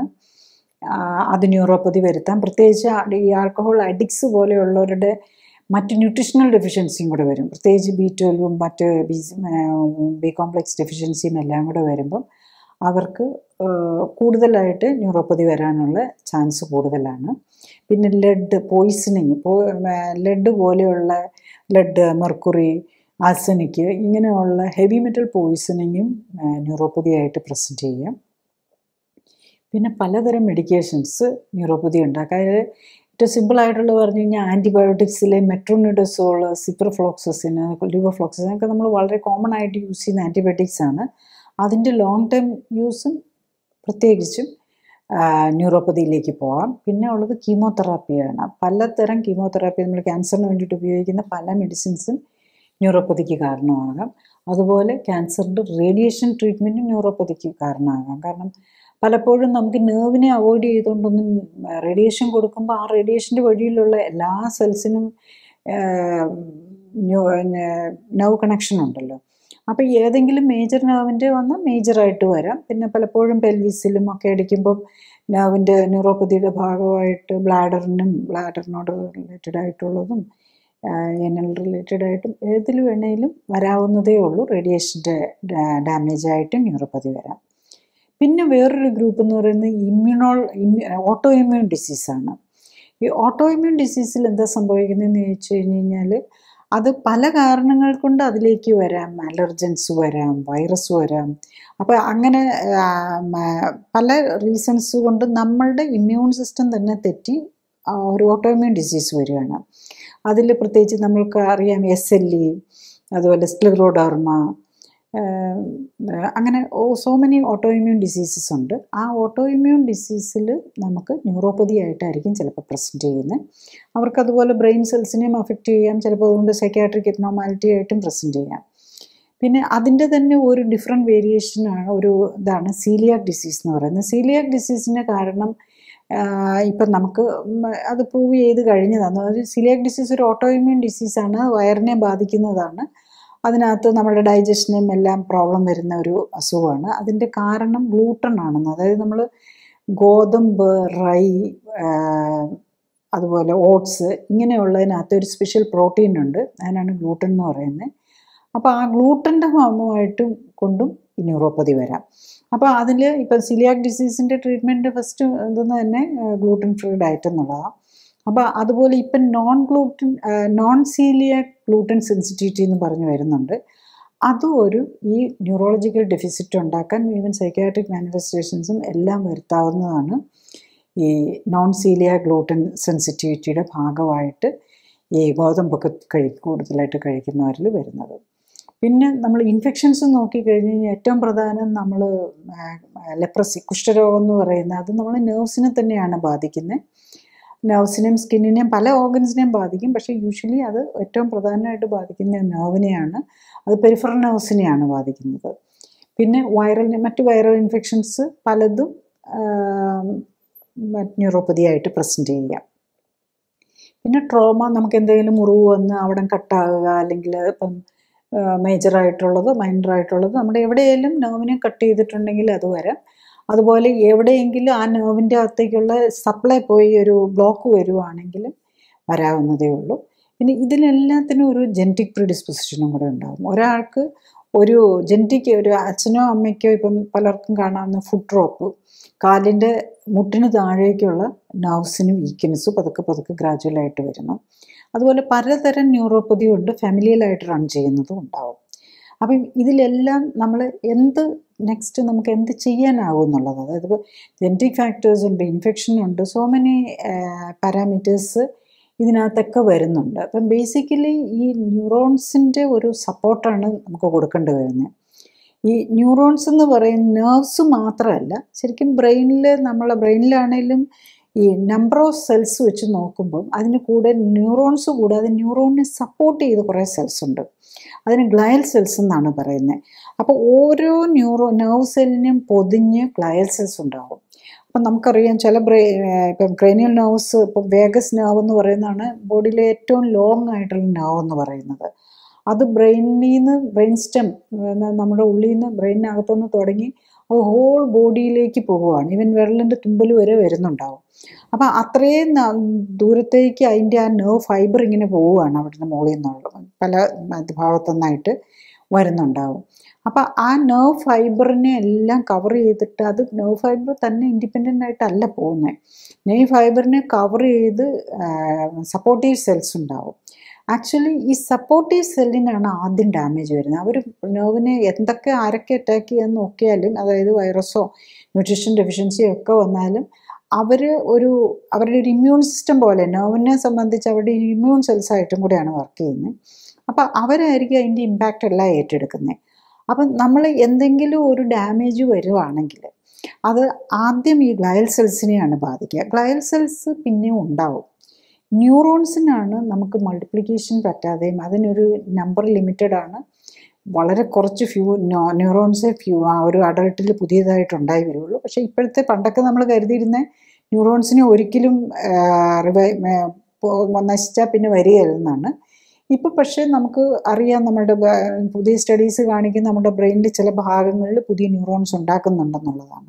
അത് ന്യൂറോപ്പതി വരുത്താം പ്രത്യേകിച്ച് ഈ ആൽക്കഹോൾ അഡിക്സ് പോലെയുള്ളവരുടെ മറ്റ് ന്യൂട്രീഷണൽ ഡെഫിഷ്യൻസിയും കൂടെ വരും പ്രത്യേകിച്ച് ബി ട്വൽവും മറ്റ് ബി ബി കോംപ്ലക്സ് ഡെഫിഷ്യൻസിയും എല്ലാം കൂടെ വരുമ്പം അവർക്ക് കൂടുതലായിട്ട് ന്യൂറോപ്പതി വരാനുള്ള ചാൻസ് കൂടുതലാണ് പിന്നെ ലെഡ് പോയിസണിങ് ലെഡ് പോലെയുള്ള ലെഡ് മെർക്കുറി ആർസനിക്ക് ഇങ്ങനെയുള്ള ഹെവി മെറ്റൽ പോയിസണിങ്ങും ന്യൂറോപ്പതി ആയിട്ട് പ്രസൻറ്റ് ചെയ്യാം പിന്നെ പലതരം മെഡിക്കേഷൻസ് ന്യൂറോപ്പതി ഉണ്ടാക്കാം അതിൽ ഏറ്റവും സിമ്പിളായിട്ടുള്ള പറഞ്ഞു കഴിഞ്ഞാൽ ആൻറ്റിബയോട്ടിക്സിലെ മെട്രോണിഡസോൾ സിപ്രഫ്ലോക്സസിന് ലിവോഫ്ലോക്സസിന് ഒക്കെ നമ്മൾ വളരെ കോമൺ ആയിട്ട് യൂസ് ചെയ്യുന്ന ആൻറ്റിബയോട്ടിക്സ് ആണ് അതിൻ്റെ ലോങ് ടൈം യൂസും പ്രത്യേകിച്ചും ന്യൂറോപ്പതിയിലേക്ക് പോകാം പിന്നെ ഉള്ളത് കീമോതെറാപ്പിയാണ് പലതരം കീമോതെറാപ്പി നമ്മൾ ക്യാൻസറിന് വേണ്ടിയിട്ട് ഉപയോഗിക്കുന്ന പല മെഡിസിൻസും ന്യൂറോപ്പതിക്ക് കാരണമാകാം അതുപോലെ ക്യാൻസറിൻ്റെ റേഡിയേഷൻ ട്രീറ്റ്മെൻറ്റും ന്യൂറോപ്പതിക്ക് കാരണമാകാം കാരണം പലപ്പോഴും നമുക്ക് നെർവിനെ അവോയ്ഡ് ചെയ്തുകൊണ്ടൊന്നും റേഡിയേഷൻ കൊടുക്കുമ്പോൾ ആ റേഡിയേഷൻ്റെ വഴിയിലുള്ള എല്ലാ സെൽസിനും നെർവ് കണക്ഷൻ ഉണ്ടല്ലോ അപ്പോൾ ഏതെങ്കിലും മേജർ നെർവിൻ്റെ വന്ന് മേജറായിട്ട് വരാം പിന്നെ പലപ്പോഴും പെൽവിസിലും ഒക്കെ അടിക്കുമ്പം നെർവിൻ്റെ ന്യൂറോപ്പതിയുടെ ഭാഗമായിട്ട് ബ്ലാഡറിനും ബ്ലാഡറിനോട് റിലേറ്റഡ് ആയിട്ടുള്ളതും എനൽ റിലേറ്റഡ് ആയിട്ടും ഏതിൽ വേണേലും വരാവുന്നതേ ഉള്ളൂ റേഡിയേഷൻ്റെ ഡാമേജ് ആയിട്ട് ന്യൂറോപ്പതി വരാം പിന്നെ വേറൊരു ഗ്രൂപ്പ് എന്ന് പറയുന്നത് ഇമ്മ്യൂണോൾ ഓട്ടോ ഇമ്മ്യൂൺ ഡിസീസാണ് ഈ ഓട്ടോ ഇമ്മ്യൂൺ ഡിസീസിൽ എന്താ സംഭവിക്കുന്നതെന്ന് ചോദിച്ചു കഴിഞ്ഞ് കഴിഞ്ഞാൽ അത് പല കാരണങ്ങൾ കൊണ്ട് അതിലേക്ക് വരാം അലർജൻസ് വരാം വൈറസ് വരാം അപ്പോൾ അങ്ങനെ ആ, മ- പല റീസൺസ് കൊണ്ട് നമ്മളുടെ ഇമ്മ്യൂൺ സിസ്റ്റം തന്നെ തെറ്റി ആ, ഒരു ഓട്ടോഇമ്യൂൺ ഡിസീസ് വരികയാണ് അതിൽ പ്രത്യേകിച്ച് നമ്മൾക്ക് അറിയാം എസ് എൽ ഇ അതുപോലെ സ്ക്ലിറോഡർമ അങ്ങനെ so many autoimmune diseases ഉണ്ട് ആ ഓട്ടോ ഇമ്മ്യൂൺ ഡിസീസിൽ നമുക്ക് ന്യൂറോപ്പതി ആയിട്ടായിരിക്കും ചിലപ്പോൾ പ്രസൻറ്റ് ചെയ്യുന്നത് അവർക്ക് അതുപോലെ ബ്രെയിൻ സെൽസിനെയും അഫക്റ്റ് ചെയ്യാം ചിലപ്പോൾ അതുകൊണ്ട് സൈക്കാട്രിക് എബ്നോമാലിറ്റി ആയിട്ടും പ്രസൻറ്റ് ചെയ്യാം പിന്നെ അതിൻ്റെ തന്നെ ഒരു ഡിഫറെൻറ്റ് വേരിയേഷനാണ് ഒരു ഇതാണ് സീലിയാക് ഡിസീസ് എന്ന് പറയുന്നത് സീലിയാക് ഡിസീസിൻ്റെ കാരണം ഇപ്പം നമുക്ക് ഉം അത് പ്രൂവ് ചെയ്ത് കഴിഞ്ഞതാണ് അതായത് സീലിയാക് ഡിസീസ് ഒരു ഓട്ടോ ഇമ്മ്യൂൺ ഡിസീസാണ് വയറിനെ ബാധിക്കുന്നതാണ് അതിനകത്ത് നമ്മുടെ ഡൈജഷനും എല്ലാം പ്രോബ്ലം വരുന്ന ഒരു അസുഖമാണ് അതിൻ്റെ കാരണം ഗ്ലൂട്ടൺ ആണെന്ന് അതായത് നമ്മൾ ഗോതമ്പ് റൈ ആ, അതുപോലെ ഓട്സ് ഇങ്ങനെയുള്ളതിനകത്ത് ഒരു സ്പെഷ്യൽ പ്രോട്ടീൻ ഉണ്ട് അതിനാണ് ഗ്ലൂട്ടൺ എന്ന് പറയുന്നത് അപ്പോൾ ആ ഗ്ലൂട്ടൻ്റെ ഭാഗമായിട്ടും കൊണ്ടും ഈ ന്യൂറോപ്പതി വരാം അപ്പോൾ അതിൽ ഇപ്പം സിലിയാക് ഡിസീസിൻ്റെ ട്രീറ്റ്മെൻറ്റ് ഫസ്റ്റ് എന്തെന്ന് തന്നെ ഗ്ലൂട്ടൻ ഫ്രീ ഡയറ്റ് എന്നുള്ളതാണ് അപ്പോൾ അതുപോലെ ഇപ്പം non gluten non coeliac gluten sensitivity എന്ന് പറഞ്ഞു വരുന്നുണ്ട് അതും ഒരു ഈ ന്യൂറോളജിക്കൽ ഡെഫിസിറ്റ് ഉണ്ടാക്കാൻ ഈവൻ സൈക്കാട്രിക് മാനിഫെസ്റ്റേഷൻസും എല്ലാം വരുത്താവുന്നതാണ് ഈ നോൺ സീലിയ ഗ്ലൂട്ടൻ സെൻസിറ്റിവിറ്റിയുടെ ഭാഗമായിട്ട് ഈ ഗോതമ്പൊക്കെ കഴി കൂടുതലായിട്ട് കഴിക്കുന്നവരിൽ വരുന്നത് പിന്നെ നമ്മൾ ഇൻഫെക്ഷൻസ് നോക്കിക്കഴിഞ്ഞ് കഴിഞ്ഞാൽ ഏറ്റവും പ്രധാനം നമ്മൾ ലെപ്രസി കുഷ്ഠരോഗം എന്ന് പറയുന്നത് അത് നമ്മൾ നെർവ്സിനെ തന്നെയാണ് ബാധിക്കുന്നത് നെർവ്സിനെയും സ്കിന്നിനെയും പല ഓർഗൻസിനെയും ബാധിക്കും പക്ഷേ യൂഷ്വലി അത് ഏറ്റവും പ്രധാനമായിട്ട് ബാധിക്കുന്ന നെർവിനെയാണ് അത് പെരിഫറൽ നെർവ്സിനെയാണ് ബാധിക്കുന്നത് പിന്നെ വൈറൽ മറ്റ് വൈറൽ ഇൻഫെക്ഷൻസ് പലതും ന്യൂറോപ്പതി ആയിട്ട് പ്രസൻറ്റ് ചെയ്യാം പിന്നെ ട്രോമ നമുക്ക് എന്തെങ്കിലും മുറിവ് വന്ന് അവിടെ കട്ടാകുക അല്ലെങ്കിൽ ഇപ്പം മേജറായിട്ടുള്ളത് മൈനറായിട്ടുള്ളത് നമ്മുടെ എവിടെയെങ്കിലും നെർവിനെ കട്ട് ചെയ്തിട്ടുണ്ടെങ്കിൽ അത് വരാം അതുപോലെ എവിടെയെങ്കിലും ആ നെർവിൻ്റെ അകത്തേക്കുള്ള സപ്ലൈ പോയി ഒരു ബ്ലോക്ക് വരുവാണെങ്കിലും വരാവുന്നതേ ഉള്ളൂ പിന്നെ ഇതിനെല്ലാത്തിനും ഒരു ജനറ്റിക് പ്രിഡിസ്പോസിഷനും കൂടെ ഉണ്ടാകും ഒരാൾക്ക് ഒരു ജനറ്റിക് ഒരു അച്ഛനോ അമ്മയ്ക്കോ ഇപ്പം പലർക്കും കാണാവുന്ന ഫുഡ് ഡ്രോപ്പ് കാലിൻ്റെ മുട്ടിന് താഴേക്കുള്ള നർവ്സിന് വീക്ക്നെസ് പതുക്കെ പതുക്കെ ഗ്രാജുവലായിട്ട് വരുന്നു അതുപോലെ പലതരം ന്യൂറോപ്പതി ഉണ്ട് ഫാമിലിയലായിട്ട് റൺ ചെയ്യുന്നതും ഉണ്ടാവും അപ്പം ഇതിലെല്ലാം നമ്മൾ എന്ത് നെക്സ്റ്റ് നമുക്ക് എന്ത് ചെയ്യാനാവും എന്നുള്ളത് അതായത് ഇപ്പോൾ ജനറ്റിക് ഫാക്ടേഴ്സ് ഉണ്ട് ഇൻഫെക്ഷൻ ഉണ്ട് സോ മെനി പാരാമീറ്റേഴ്സ് ഇതിനകത്തൊക്കെ വരുന്നുണ്ട് അപ്പം ബേസിക്കലി ഈ ന്യൂറോൺസിൻ്റെ ഒരു സപ്പോർട്ടാണ് നമുക്ക് കൊടുക്കേണ്ടി വരുന്നത് ഈ ന്യൂറോൺസ് എന്ന് പറയുന്ന നെർവ്സ് മാത്രമല്ല ശരിക്കും ബ്രെയിനിൽ നമ്മളെ ബ്രെയിനിലാണേലും ഈ നമ്പർ ഓഫ് സെൽസ് വെച്ച് നോക്കുമ്പോൾ അതിന് കൂടെ ന്യൂറോൺസ് കൂടാതെ ന്യൂറോണിനെ സപ്പോർട്ട് ചെയ്ത് കുറേ സെൽസ് ഉണ്ട് അതിന് ഗ്ലയൽ സെൽസ് എന്നാണ് പറയുന്നത് അപ്പോൾ ഓരോ ന്യൂറോ നെർവ് സെല്ലിനും പൊതിഞ്ഞ് ഗ്ലയൽ സെൽസ് ഉണ്ടാകും അപ്പം നമുക്കറിയാം ചില ബ്രെ ഇപ്പം ക്രേനിയൽ നെർവ്സ് ഇപ്പം വേഗസ് നെർവ് എന്ന് പറയുന്നതാണ് ബോഡിയിലെ ഏറ്റവും ലോങ് ആയിട്ടുള്ള നെർവ് എന്ന് പറയുന്നത് അത് ബ്രെയിനിൽ നിന്ന് ബ്രെയിൻ സ്റ്റെം നമ്മുടെ ഉള്ളിൽ നിന്ന് ബ്രെയിനകത്തുനിന്ന് തുടങ്ങി അത് ഹോൾ ബോഡിയിലേക്ക് പോവുകയാണ് ഈവൻ വിരലിൻ്റെ തുമ്പൽ വരെ വരുന്നുണ്ടാവും അപ്പം അത്രയും ദൂരത്തേക്ക് അതിൻ്റെ ആ നെർവ് ഫൈബർ ഇങ്ങനെ പോവുകയാണ് അവിടുന്ന് മുകളിൽ നിന്നുള്ള പല ഭാഗത്തുനിന്നായിട്ട് വരുന്നുണ്ടാവും അപ്പം ആ നെർവ് ഫൈബറിനെ എല്ലാം കവർ ചെയ്തിട്ട് അത് നെർവ് ഫൈബർ തന്നെ ഇൻഡിപെൻഡൻ്റ് ആയിട്ടല്ല പോകുന്നത് നെർവ് ഫൈബറിനെ കവർ ചെയ്ത് സപ്പോർട്ടീവ് സെൽസ് ഉണ്ടാവും ആക്ച്വലി ഈ സപ്പോർട്ടീവ് സെല്ലിനാണ് ആദ്യം ഡാമേജ് വരുന്നത് അവർ നെർവിനെ എന്തൊക്കെ ആരൊക്കെ അറ്റാക്ക് ചെയ്യാൻ നോക്കിയാലും അതായത് വൈറസോ ന്യൂട്രീഷൻ ഡെഫിഷ്യൻസിയോ ഒക്കെ വന്നാലും അവർ ഒരു അവരുടെ ഒരു ഇമ്മ്യൂൺ സിസ്റ്റം പോലെ നെർവിനെ സംബന്ധിച്ച് അവരുടെ ഇമ്മ്യൂൺ സെൽസ് ആയിട്ടും കൂടെയാണ് വർക്ക് ചെയ്യുന്നത് അപ്പം അവരായിരിക്കും അതിൻ്റെ ഇമ്പാക്റ്റ് എല്ലാം ഏറ്റെടുക്കുന്നത് അപ്പം നമ്മൾ എന്തെങ്കിലും ഒരു ഡാമേജ് വരുവാണെങ്കിൽ അത് ആദ്യം ഈ ഗ്ലയൽ സെൽസിനെയാണ് ബാധിക്കുക ഗ്ലയൽ സെൽസ് പിന്നെയും ഉണ്ടാവും ന്യൂറോൺസിനാണ് നമുക്ക് മൾട്ടിപ്ലിക്കേഷൻ പറ്റാതെയും അതിനൊരു നമ്പർ ലിമിറ്റഡ് ആണ് വളരെ കുറച്ച് ഫ്യൂ ന്യൂറോൺസേ ഫ്യൂ ആ ഒരു അഡൾട്ടിൽ പുതിയതായിട്ട് ഉണ്ടായി വരുള്ളൂ പക്ഷേ ഇപ്പോഴത്തെ പണ്ടൊക്കെ നമ്മൾ കരുതിയിരുന്ന ന്യൂറോൺസിനെ ഒരിക്കലും റിവൈ നശിച്ചാൽ പിന്നെ വരികയല്ലെന്നാണ് ഇപ്പോൾ പക്ഷേ നമുക്ക് അറിയാം നമ്മുടെ പുതിയ സ്റ്റഡീസ് കാണിക്കുന്ന നമ്മുടെ ബ്രെയിനിൽ ചില ഭാഗങ്ങളിൽ പുതിയ ന്യൂറോൺസ് ഉണ്ടാക്കുന്നുണ്ടെന്നുള്ളതാണ്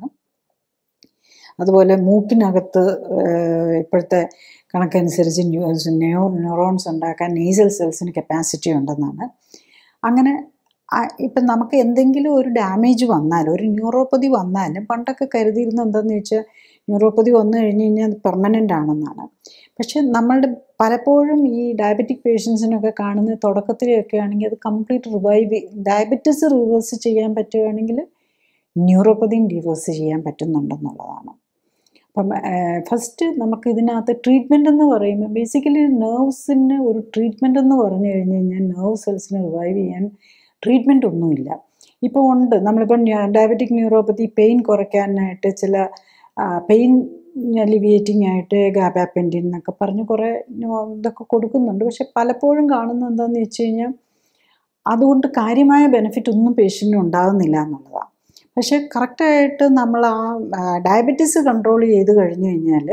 അതുപോലെ മൂക്കിനകത്ത് ഇപ്പോഴത്തെ കണക്കനുസരിച്ച് ന്യൂ ന്യൂറോൺസ് ഉണ്ടാക്കാൻ നേസൽ സെൽസിന് കപ്പാസിറ്റി ഉണ്ടെന്നാണ് അങ്ങനെ ഇപ്പം നമുക്ക് എന്തെങ്കിലും ഒരു ഡാമേജ് വന്നാൽ ഒരു ന്യൂറോപ്പതി വന്നാലും പണ്ടൊക്കെ കരുതിയിരുന്നത് എന്താണെന്ന് വെച്ചാൽ ന്യൂറോപ്പതി വന്നു കഴിഞ്ഞ് കഴിഞ്ഞാൽ പെർമനൻ്റ് ആണെന്നാണ് പക്ഷെ നമ്മളുടെ പലപ്പോഴും ഈ ഡയബറ്റിക് പേഷ്യൻസിനൊക്കെ കാണുന്ന തുടക്കത്തിലൊക്കെ ആണെങ്കിൽ അത് കംപ്ലീറ്റ് റിവൈവ് ഡയബറ്റിസ് റിവേഴ്സ് ചെയ്യാൻ പറ്റുകയാണെങ്കിൽ ന്യൂറോപ്പതിയും റിവേഴ്സ് ചെയ്യാൻ പറ്റുന്നുണ്ടെന്നുള്ളതാണ് അപ്പം ഫസ്റ്റ് നമുക്ക് ഇതിനകത്ത് ട്രീറ്റ്മെൻ്റ് എന്ന് പറയുമ്പോൾ ബേസിക്കലി നെർവ്സിന് ഒരു ട്രീറ്റ്മെൻ്റ് എന്ന് പറഞ്ഞു കഴിഞ്ഞ് കഴിഞ്ഞാൽ നെർവ് സെൽസിനെ റിവൈവ് ചെയ്യാൻ ട്രീറ്റ്മെൻ്റ് ഒന്നുമില്ല ഇപ്പോൾ ഉണ്ട് നമ്മളിപ്പം ഡയബറ്റിക് ന്യൂറോപ്പതി പെയിൻ കുറയ്ക്കാനായിട്ട് ചില പെയിൻ അലിവിയേറ്റിംഗ് ആയിട്ട് ഗാബാപ്പെൻറ്റിൻ എന്നൊക്കെ പറഞ്ഞ് കുറേ ഇതൊക്കെ കൊടുക്കുന്നുണ്ട് പക്ഷെ പലപ്പോഴും കാണുന്നത് എന്താണെന്ന് വെച്ച് കഴിഞ്ഞാൽ അതുകൊണ്ട് കാര്യമായ ബെനിഫിറ്റ് ഒന്നും പേഷ്യൻറ്റിന് ഉണ്ടാകുന്നില്ല എന്നുള്ളതാണ് പക്ഷേ കറക്റ്റായിട്ട് നമ്മൾ ആ ഡയബറ്റീസ് കൺട്രോൾ ചെയ്ത് കഴിഞ്ഞു കഴിഞ്ഞാൽ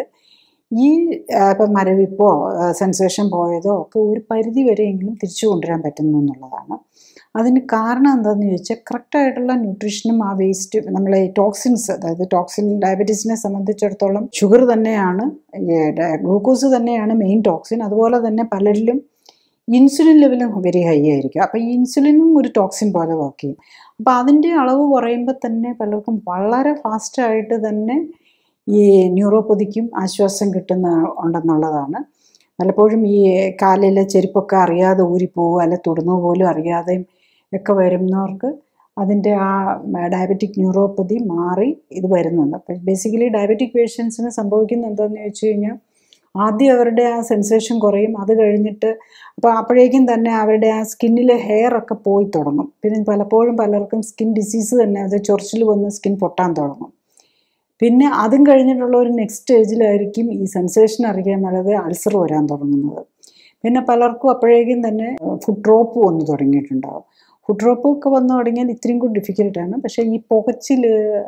ഈ ഇപ്പം മരവിപ്പോ സെൻസേഷൻ പോയതോ ഒക്കെ ഒരു പരിധി വരെയെങ്കിലും തിരിച്ചു കൊണ്ടുവരാൻ പറ്റുന്നു എന്നുള്ളതാണ് അതിന് കാരണം എന്താണെന്ന് ചോദിച്ചാൽ കറക്റ്റായിട്ടുള്ള ന്യൂട്രീഷനും ആ വേസ്റ്റ് നമ്മളെ ടോക്സിൻസ് അതായത് ടോക്സിൻ ഡയബറ്റീസിനെ സംബന്ധിച്ചിടത്തോളം ഷുഗർ തന്നെയാണ് ഗ്ലൂക്കോസ് തന്നെയാണ് മെയിൻ ടോക്സിൻ അതുപോലെ തന്നെ പലരിലും ഇൻസുലിൻ ലെവലും വെരി ഹൈ ആയിരിക്കും അപ്പോൾ ഈ ഇൻസുലിനും ഒരു ടോക്സിൻ പോലെ വർക്ക് ചെയ്യും അപ്പോൾ അതിൻ്റെ അളവ് കുറയുമ്പോൾ തന്നെ പലർക്കും വളരെ ഫാസ്റ്റായിട്ട് തന്നെ ഈ ന്യൂറോപ്പതിക്കും ആശ്വാസം കിട്ടുന്ന ഉണ്ടെന്നുള്ളതാണ് പലപ്പോഴും ഈ കാലിലെ ചെരുപ്പൊക്കെ അറിയാതെ ഊരിപ്പോവും അല്ലെ തൊടുന്നു പോലും അറിയാതെയും ഒക്കെ വരുന്നവർക്ക് അതിൻ്റെ ആ ഡയബറ്റിക് ന്യൂറോപ്പതി മാറി ഇത് വരുന്നുണ്ട് അപ്പം ബേസിക്കലി ഡയബറ്റിക് പേഷ്യൻസിന് സംഭവിക്കുന്നത് എന്താണെന്ന് വെച്ച് കഴിഞ്ഞാൽ ആദ്യം അവരുടെ ആ സെൻസേഷൻ കുറയും അത് കഴിഞ്ഞിട്ട് അപ്പോൾ അപ്പോഴേക്കും തന്നെ അവരുടെ ആ സ്കിന്നിലെ ഹെയർ ഒക്കെ പോയി തുടങ്ങും പിന്നെ പലപ്പോഴും പലർക്കും സ്കിൻ ഡിസീസ് തന്നെ അത് ചൊറിച്ചിൽ വന്ന് സ്കിൻ പൊട്ടാൻ തുടങ്ങും പിന്നെ അതും കഴിഞ്ഞിട്ടുള്ള ഒരു നെക്സ്റ്റ് സ്റ്റേജിലായിരിക്കും ഈ സെൻസേഷൻ അറിയാൻ മേലാതെ അൾസർ വരാൻ തുടങ്ങുന്നത് പിന്നെ പലർക്കും അപ്പോഴേക്കും തന്നെ ഫുഡ് ഡ്രോപ്പ് വന്നു തുടങ്ങിയിട്ടുണ്ടാവും ഫുഡ് ഡ്രോപ്പ് ഒക്കെ വന്നു തുടങ്ങിയാൽ ഇത്രയും കൂടി ഡിഫിക്കൽട്ടാണ് പക്ഷേ ഈ പുകച്ചിൽ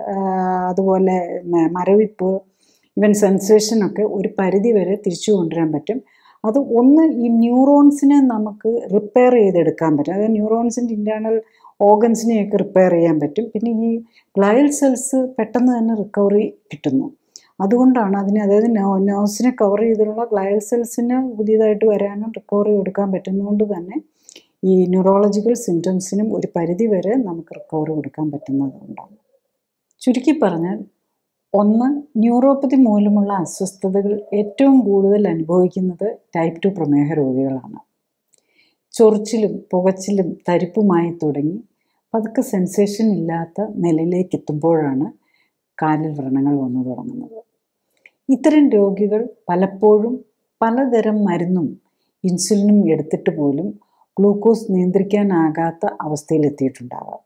അതുപോലെ മരവിപ്പ് ഇവൻ സെൻസേഷനൊക്കെ ഒരു പരിധി വരെ തിരിച്ചു കൊണ്ടുവരാൻ പറ്റും അത് ഒന്ന് ഈ ന്യൂറോൺസിനെ നമുക്ക് റിപ്പയർ ചെയ്തെടുക്കാൻ പറ്റും അതായത് ന്യൂറോൺസിൻ്റെ ഇൻറ്റേർണൽ ഓർഗൻസിനെയൊക്കെ റിപ്പയർ ചെയ്യാൻ പറ്റും പിന്നെ ഈ ഗ്ലയൽ സെൽസ് പെട്ടെന്ന് തന്നെ റിക്കവറി കിട്ടുന്നു അതുകൊണ്ടാണ് അതിന് അതായത് നോസിനെ കവർ ചെയ്തിട്ടുള്ള ഗ്ലയൽ സെൽസിന് പുതിയതായിട്ട് വരാനും റിക്കവറി കൊടുക്കാൻ പറ്റുന്നതുകൊണ്ട് തന്നെ ഈ ന്യൂറോളജിക്കൽ സിംറ്റംസിനും ഒരു പരിധി വരെ നമുക്ക് റിക്കവറി കൊടുക്കാൻ പറ്റുന്നതുകൊണ്ടാണ് ചുരുക്കി പറഞ്ഞാൽ ഒന്ന് ന്യൂറോപ്പതി മൂലമുള്ള അസ്വസ്ഥതകൾ ഏറ്റവും കൂടുതൽ അനുഭവിക്കുന്നത് ടൈപ്പ് ടു പ്രമേഹ രോഗികളാണ് ചൊറിച്ചിലും പുകച്ചിലും തരിപ്പുമായി തുടങ്ങി പതുക്കെ സെൻസേഷൻ ഇല്ലാത്ത നിലയിലേക്ക് എത്തുമ്പോഴാണ് കാലിൽ വ്രണങ്ങൾ വന്നു തുടങ്ങുന്നത് ഇത്തരം രോഗികൾ പലപ്പോഴും പലതരം മരുന്നും ഇൻസുലിനും എടുത്തിട്ട് പോലും ഗ്ലൂക്കോസ് നിയന്ത്രിക്കാനാകാത്ത അവസ്ഥയിലെത്തിയിട്ടുണ്ടാകാം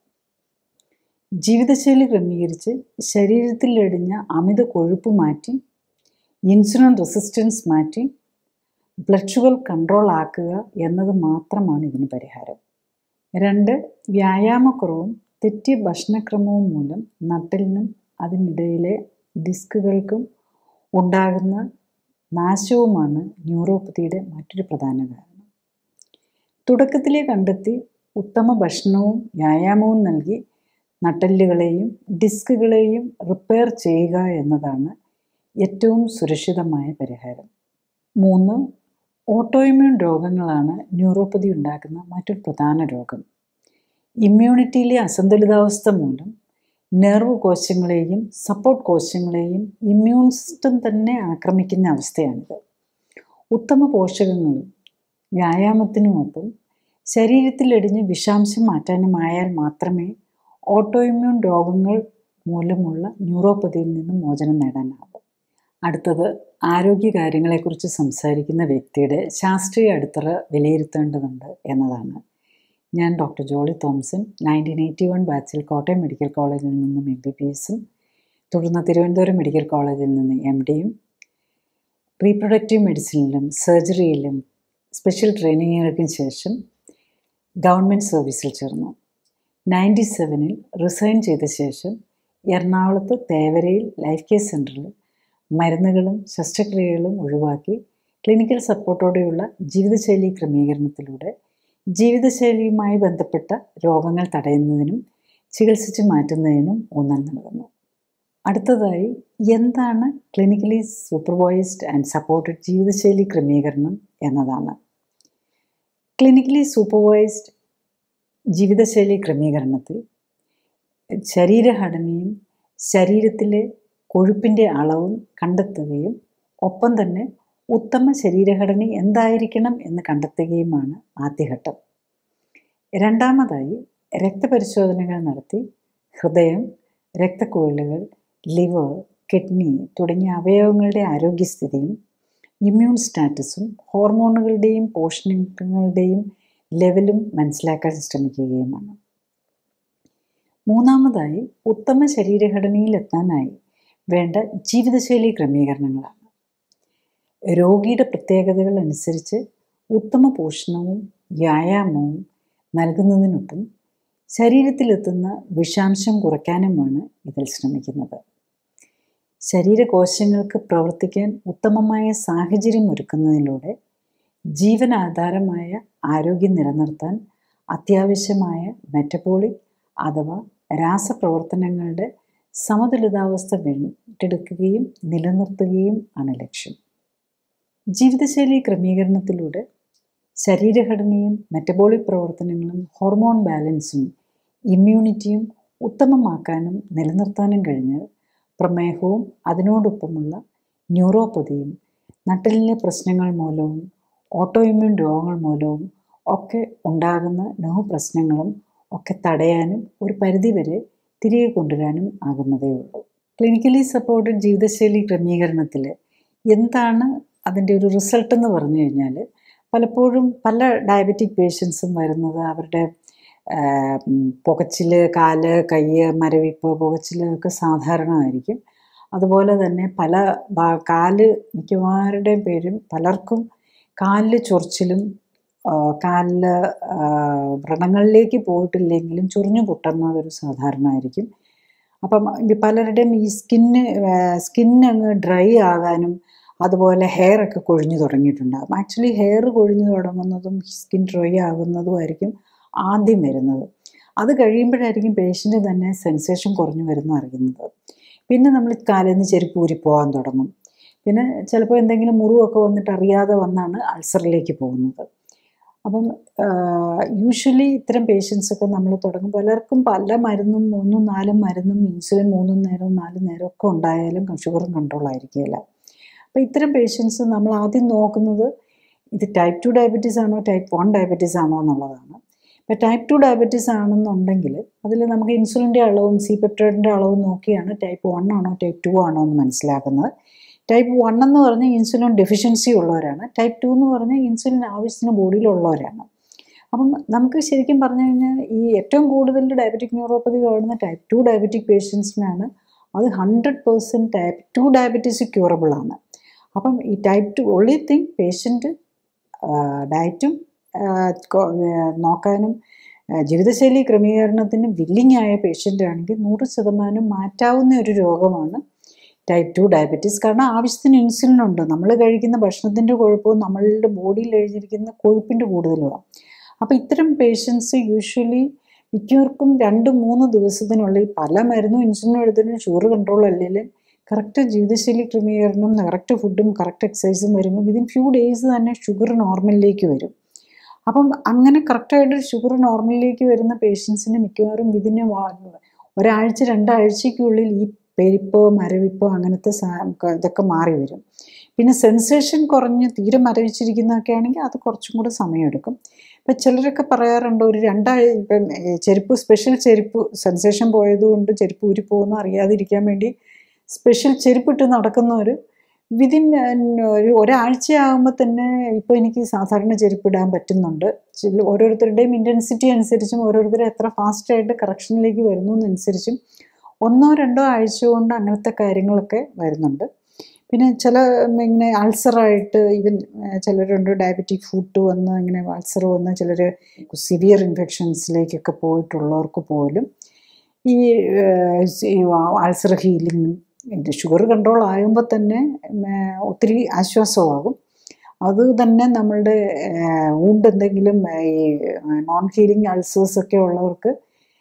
ജീവിതശൈലി ക്രമീകരിച്ച് ശരീരത്തിൽ അടിഞ്ഞ അമിത കൊഴുപ്പ് മാറ്റി ഇൻസുലിൻ റെസിസ്റ്റൻസ് മാറ്റി ബ്ലഡ് ഷുഗർ കൺട്രോൾ ആക്കുക എന്നത് മാത്രമാണ് ഇതിന് പരിഹാരം രണ്ട് വ്യായാമക്കുറവും തെറ്റിയ ഭക്ഷണക്രമവും മൂലം നട്ടലിനും അതിനിടയിലെ ഡിസ്കുകൾക്കും ഉണ്ടാകുന്ന നാശവുമാണ് ന്യൂറോപ്പതിയുടെ മറ്റൊരു പ്രധാന കാരണം തുടക്കത്തിലേ കണ്ടെത്തി ഉത്തമ ഭക്ഷണവും വ്യായാമവും നൽകി നട്ടെല്ലുകളെയും ഡിസ്കുകളെയും റിപ്പയർ ചെയ്യുക എന്നതാണ് ഏറ്റവും സുരക്ഷിതമായ പരിഹാരം മൂന്ന് ഓട്ടോഇമ്യൂൺ രോഗങ്ങളാണ് ന്യൂറോപ്പതി ഉണ്ടാക്കുന്ന മറ്റൊരു പ്രധാന രോഗം ഇമ്മ്യൂണിറ്റിയിലെ അസന്തുലിതാവസ്ഥ മൂലം നെർവ് കോശങ്ങളെയും സപ്പോർട്ട് കോശങ്ങളെയും ഇമ്മ്യൂൺ സിസ്റ്റം തന്നെ ആക്രമിക്കുന്ന അവസ്ഥയാണിത് ഉത്തമ പോഷകങ്ങളും വ്യായാമത്തിനുമൊപ്പം ശരീരത്തിലടിഞ്ഞ് വിഷാംശം മാറ്റാനുമായാൽ മാത്രമേ ഓട്ടോഇമ്യൂൺ രോഗങ്ങൾ മൂലമുള്ള ന്യൂറോപ്പതിയിൽ നിന്നും മോചനം നേടാനാവൂ അടുത്തത് ആരോഗ്യകാര്യങ്ങളെക്കുറിച്ച് സംസാരിക്കുന്ന വ്യക്തിയുടെ ശാസ്ത്രീയ അടിത്തറ വിലയിരുത്തേണ്ടതുണ്ട് എന്നതാണ് ഞാൻ doctor Jolly Thomson nineteen eighty one ബാച്ചിൽ കോട്ടയം മെഡിക്കൽ കോളേജിൽ നിന്നും എം ബി ബി എസും തുടർന്ന് തിരുവനന്തപുരം മെഡിക്കൽ കോളേജിൽ നിന്ന് എം ഡിയും റീപ്രൊഡക്റ്റീവ് മെഡിസിനിലും സർജറിയിലും സ്പെഷ്യൽ ട്രെയിനിങ്ങുകൾക്കും ശേഷം ഗവൺമെൻറ് സർവീസിൽ ചേർന്നു നയൻറ്റി സെവനിൽ റിസൈൻ ചെയ്ത ശേഷം എറണാകുളത്ത് തേവരയിൽ ലൈഫ് കെയർ സെൻറ്ററിൽ മരുന്നുകളും ശസ്ത്രക്രിയകളും ഒഴിവാക്കി ക്ലിനിക്കൽ സപ്പോർട്ടോടെയുള്ള ജീവിതശൈലി ക്രമീകരണത്തിലൂടെ ജീവിതശൈലിയുമായി ബന്ധപ്പെട്ട രോഗങ്ങൾ തടയുന്നതിനും ചികിത്സിച്ച് മാറ്റുന്നതിനും ഊന്നൽ നൽകുന്നു അടുത്തതായി എന്താണ് ക്ലിനിക്കലി സൂപ്പർവൈസ്ഡ് ആൻഡ് സപ്പോർട്ടഡ് ജീവിതശൈലി ക്രമീകരണം എന്നതാണ് ക്ലിനിക്കലി സൂപ്പർവൈസ്ഡ് ജീവിതശൈലി ക്രമീകരണത്തിൽ ശരീരഘടനയും ശരീരത്തിലെ കൊഴുപ്പിൻ്റെ അളവും കണ്ടെത്തുകയും ഒപ്പം തന്നെ ഉത്തമ ശരീരഘടന എന്തായിരിക്കണം എന്ന് കണ്ടെത്തുകയുമാണ് ആദ്യഘട്ടം രണ്ടാമതായി രക്തപരിശോധനകൾ നടത്തി ഹൃദയം രക്തക്കുഴലുകൾ ലിവർ കിഡ്നി തുടങ്ങിയ അവയവങ്ങളുടെ ആരോഗ്യസ്ഥിതിയും ഇമ്മ്യൂൺ സ്റ്റാറ്റസും ഹോർമോണുകളുടെയും പോഷണങ്ങളുടെയും ലെവലും മനസ്സിലാക്കാൻ ശ്രമിക്കുകയുമാണ് മൂന്നാമതായി ഉത്തമ ശരീരഘടനയിൽ എത്താനായി വേണ്ട ജീവിതശൈലി ക്രമീകരണങ്ങളാണ് രോഗിയുടെ പ്രത്യേകതകൾ അനുസരിച്ച് ഉത്തമ പോഷണവും വ്യായാമവും നൽകുന്നതിനൊപ്പം ശരീരത്തിലെത്തുന്ന വിഷാംശം കുറയ്ക്കാനുമാണ് ഇതിൽ ശ്രമിക്കുന്നത് ശരീരകോശങ്ങൾക്ക് പ്രവർത്തിക്കാൻ ഉത്തമമായ സാഹചര്യം ഒരുക്കുന്നതിലൂടെ ജീവനാധാരമായ ആരോഗ്യം നിലനിർത്താൻ അത്യാവശ്യമായ മെറ്റബോളിക് അഥവാ രാസപ്രവർത്തനങ്ങളുടെ സമതുലിതാവസ്ഥ വീണ്ടെടുക്കുകയും നിലനിർത്തുകയും ആണ് ലക്ഷ്യം ജീവിതശൈലി ക്രമീകരണത്തിലൂടെ ശരീരഘടനയും മെറ്റബോളിക് പ്രവർത്തനങ്ങളും ഹോർമോൺ ബാലൻസും ഇമ്മ്യൂണിറ്റിയും ഉത്തമമാക്കാനും നിലനിർത്താനും കഴിഞ്ഞാൽ പ്രമേഹവും അതിനോടൊപ്പമുള്ള ന്യൂറോപ്പതിയും നട്ടലിലെ പ്രശ്നങ്ങൾ മൂലവും ഓട്ടോ ഇമ്മ്യൂൺ രോഗങ്ങൾ മൂലവും ഒക്കെ ഉണ്ടാകുന്ന നെഹു പ്രശ്നങ്ങളും ഒക്കെ തടയാനും ഒരു പരിധിവരെ തിരികെ കൊണ്ടുവരാനും ആകുന്നതേ ഉള്ളൂ ക്ലിനിക്കലി സപ്പോർട്ടഡ് ജീവിതശൈലി ക്രമീകരണത്തിൽ എന്താണ് അതിൻ്റെ ഒരു റിസൾട്ട് എന്ന് പറഞ്ഞു കഴിഞ്ഞാൽ പലപ്പോഴും പല ഡയബറ്റിക് പേഷ്യൻസും വരുന്നത് അവരുടെ പുകച്ചിൽ കാല് കൈ മരവിപ്പ് പുകച്ചിൽ ഒക്കെ സാധാരണമായിരിക്കും അതുപോലെ തന്നെ പല കാല് മിക്കവാറുടെയും പേരും പലർക്കും കാലിൽ ചൊറിച്ചിലും കാലിൽ വ്രണങ്ങളിലേക്ക് പോയിട്ടില്ലെങ്കിലും ചൊറിഞ്ഞു പൊട്ടുന്നത് ഒരു സാധാരണമായിരിക്കും അപ്പം പലരുടെയും ഈ സ്കിന്ന് സ്കിന്ന് അങ്ങ് ഡ്രൈ ആകാനും അതുപോലെ ഹെയർ ഒക്കെ കൊഴിഞ്ഞു തുടങ്ങിയിട്ടുണ്ടാകും ആക്ച്വലി ഹെയർ കൊഴിഞ്ഞു തുടങ്ങുന്നതും സ്കിൻ ഡ്രൈ ആകുന്നതുമായിരിക്കും ആദ്യം വരുന്നത് അത് കഴിയുമ്പോഴായിരിക്കും പേഷ്യൻ്റ് തന്നെ സെൻസേഷൻ കുറഞ്ഞു വരുന്ന അറിയുന്നത് പിന്നെ നമ്മൾ കാലിൽ നിന്ന് ചെരുപ്പ് ഊരി പോകാൻ തുടങ്ങും പിന്നെ ചിലപ്പോൾ എന്തെങ്കിലും മുറിവൊക്കെ വന്നിട്ട് അറിയാതെ വന്നാണ് അൾസറിലേക്ക് പോകുന്നത് അപ്പം യൂഷ്വലി ഇത്തരം പേഷ്യൻസൊക്കെ നമ്മൾ തുടങ്ങും പലർക്കും പല മരുന്നും മൂന്നും നാലും മരുന്നും ഇൻസുലിൻ മൂന്നും നേരവും നാലും നേരവും ഒക്കെ ഉണ്ടായാലും ഷുഗറും കൺട്രോൾ ആയിരിക്കില്ല അപ്പോൾ ഇത്തരം പേഷ്യൻസ് നമ്മൾ ആദ്യം നോക്കുന്നത് ഇത് ടൈപ്പ് ടു ഡയബറ്റീസ് ആണോ ടൈപ്പ് വൺ ഡയബറ്റീസ് ആണോ എന്നുള്ളതാണ് ഇപ്പോൾ ടൈപ്പ് ടു ഡയബറ്റീസ് ആണെന്നുണ്ടെങ്കിൽ അതിൽ നമുക്ക് ഇൻസുലിൻ്റെ അളവും സി പെപ്റ്റൈഡിൻ്റെ അളവും നോക്കിയാണ് ടൈപ്പ് വൺ ആണോ ടൈപ്പ് ടു ആണോ എന്ന് മനസ്സിലാക്കുന്നത് ടൈപ്പ് വൺ എന്ന് പറഞ്ഞാൽ ഇൻസുലിൻ ഡെഫിഷ്യൻസി ഉള്ളവരാണ് ടൈപ്പ് ടു എന്ന് പറഞ്ഞാൽ ഇൻസുലിൻ ആവശ്യത്തിന് ബോഡിയിലുള്ളവരാണ് അപ്പം നമുക്ക് ശരിക്കും പറഞ്ഞു കഴിഞ്ഞാൽ ഈ ഏറ്റവും കൂടുതൽ ഡയബറ്റിക് ന്യൂറോപ്പതി കാണുന്ന ടൈപ്പ് ടു ഡയബറ്റിക് പേഷ്യൻസിനാണ് അത് hundred percent type two diabetes curable ആണ് അപ്പം ഈ type two only thing patient ഡയറ്റും നോക്കാനും ജീവിതശൈലി ക്രമീകരണത്തിന് വില്ലിങ് ആയ പേഷ്യൻ്റ് ആണെങ്കിൽ നൂറ് ശതമാനം മാറ്റാവുന്ന ഒരു രോഗമാണ് ടൈപ്പ് ടു ഡയബറ്റീസ് കാരണം ആവശ്യത്തിന് ഇൻസുലിൻ ഉണ്ട് നമ്മൾ കഴിക്കുന്ന ഭക്ഷണത്തിൻ്റെ കുഴപ്പവും നമ്മളുടെ ബോഡിയിൽ എഴുതിയിരിക്കുന്ന കൊഴുപ്പിൻ്റെ കൂടുതലുമാണ് അപ്പോൾ ഇത്തരം പേഷ്യൻസ് യൂഷ്വലി മിക്കവർക്കും രണ്ട് മൂന്ന് ദിവസത്തിനുള്ളിൽ പല മരുന്നും ഇൻസുലിൻ എടുത്തതിനും ഷുഗർ കൺട്രോൾ അല്ലെങ്കിൽ കറക്റ്റ് ജീവിതശൈലി ക്രമീകരണം കറക്റ്റ് ഫുഡും കറക്റ്റ് എക്സസൈസും വരുമ്പോൾ വിതിൻ ഫ്യൂ ഡേയ്സ് തന്നെ ഷുഗർ നോർമലിലേക്ക് വരും അപ്പം അങ്ങനെ കറക്റ്റായിട്ട് ഷുഗർ നോർമലിലേക്ക് വരുന്ന പേഷ്യൻസിന് മിക്കവാറും ഇതിന് ഒരാഴ്ച രണ്ടാഴ്ചയ്ക്കുള്ളിൽ ഈ പെരിപ്പോ മരവിപ്പോ അങ്ങനത്തെ ഇതൊക്കെ മാറി വരും പിന്നെ സെൻസേഷൻ കുറഞ്ഞ് തീരെ മരവിച്ചിരിക്കുന്നതൊക്കെ ആണെങ്കിൽ അത് കുറച്ചും കൂടെ സമയമെടുക്കും ഇപ്പം ചിലരൊക്കെ പറയാറുണ്ട് ഒരു രണ്ടാഴ്ച ഇപ്പം ചെരുപ്പ് സ്പെഷ്യൽ ചെരുപ്പ് സെൻസേഷൻ പോയതുകൊണ്ട് ചെരുപ്പ് ഊരിപ്പോകുന്നു അറിയാതിരിക്കാൻ വേണ്ടി സ്പെഷ്യൽ ചെരുപ്പിട്ട് നടക്കുന്നവർ വിതിൻ ഒരു ഒരാഴ്ചയാകുമ്പോൾ തന്നെ ഇപ്പോൾ എനിക്ക് സാധാരണ ചെരുപ്പിടാൻ പറ്റുന്നുണ്ട് ഓരോരുത്തരുടെയും ഇൻറ്റൻസിറ്റി അനുസരിച്ചും ഓരോരുത്തരും എത്ര ഫാസ്റ്റായിട്ട് കറക്ഷനിലേക്ക് വരുന്നു എന്നനുസരിച്ചും ഒന്നോ രണ്ടോ ആഴ്ച കൊണ്ട് അങ്ങനത്തെ കാര്യങ്ങളൊക്കെ വരുന്നുണ്ട് പിന്നെ ചില ഇങ്ങനെ അൾസറായിട്ട് ഈവൻ ചിലരുണ്ട് ഡയബറ്റിക് ഫുഡ് വന്ന് ഇങ്ങനെ അൾസർ വന്ന് ചിലർ സിവിയർ ഇൻഫെക്ഷൻസിലേക്കൊക്കെ പോയിട്ടുള്ളവർക്ക് പോലും ഈ അൾസർ ഹീലിങ്ങും ഷുഗർ കൺട്രോൾ ആകുമ്പോൾ തന്നെ ഒത്തിരി ആശ്വാസമാകും അത് തന്നെ നമ്മളുടെ ഊണ്ട് എന്തെങ്കിലും ഈ നോൺ ഹീലിംഗ് അൾസേഴ്സ് ഒക്കെ ഉള്ളവർക്ക്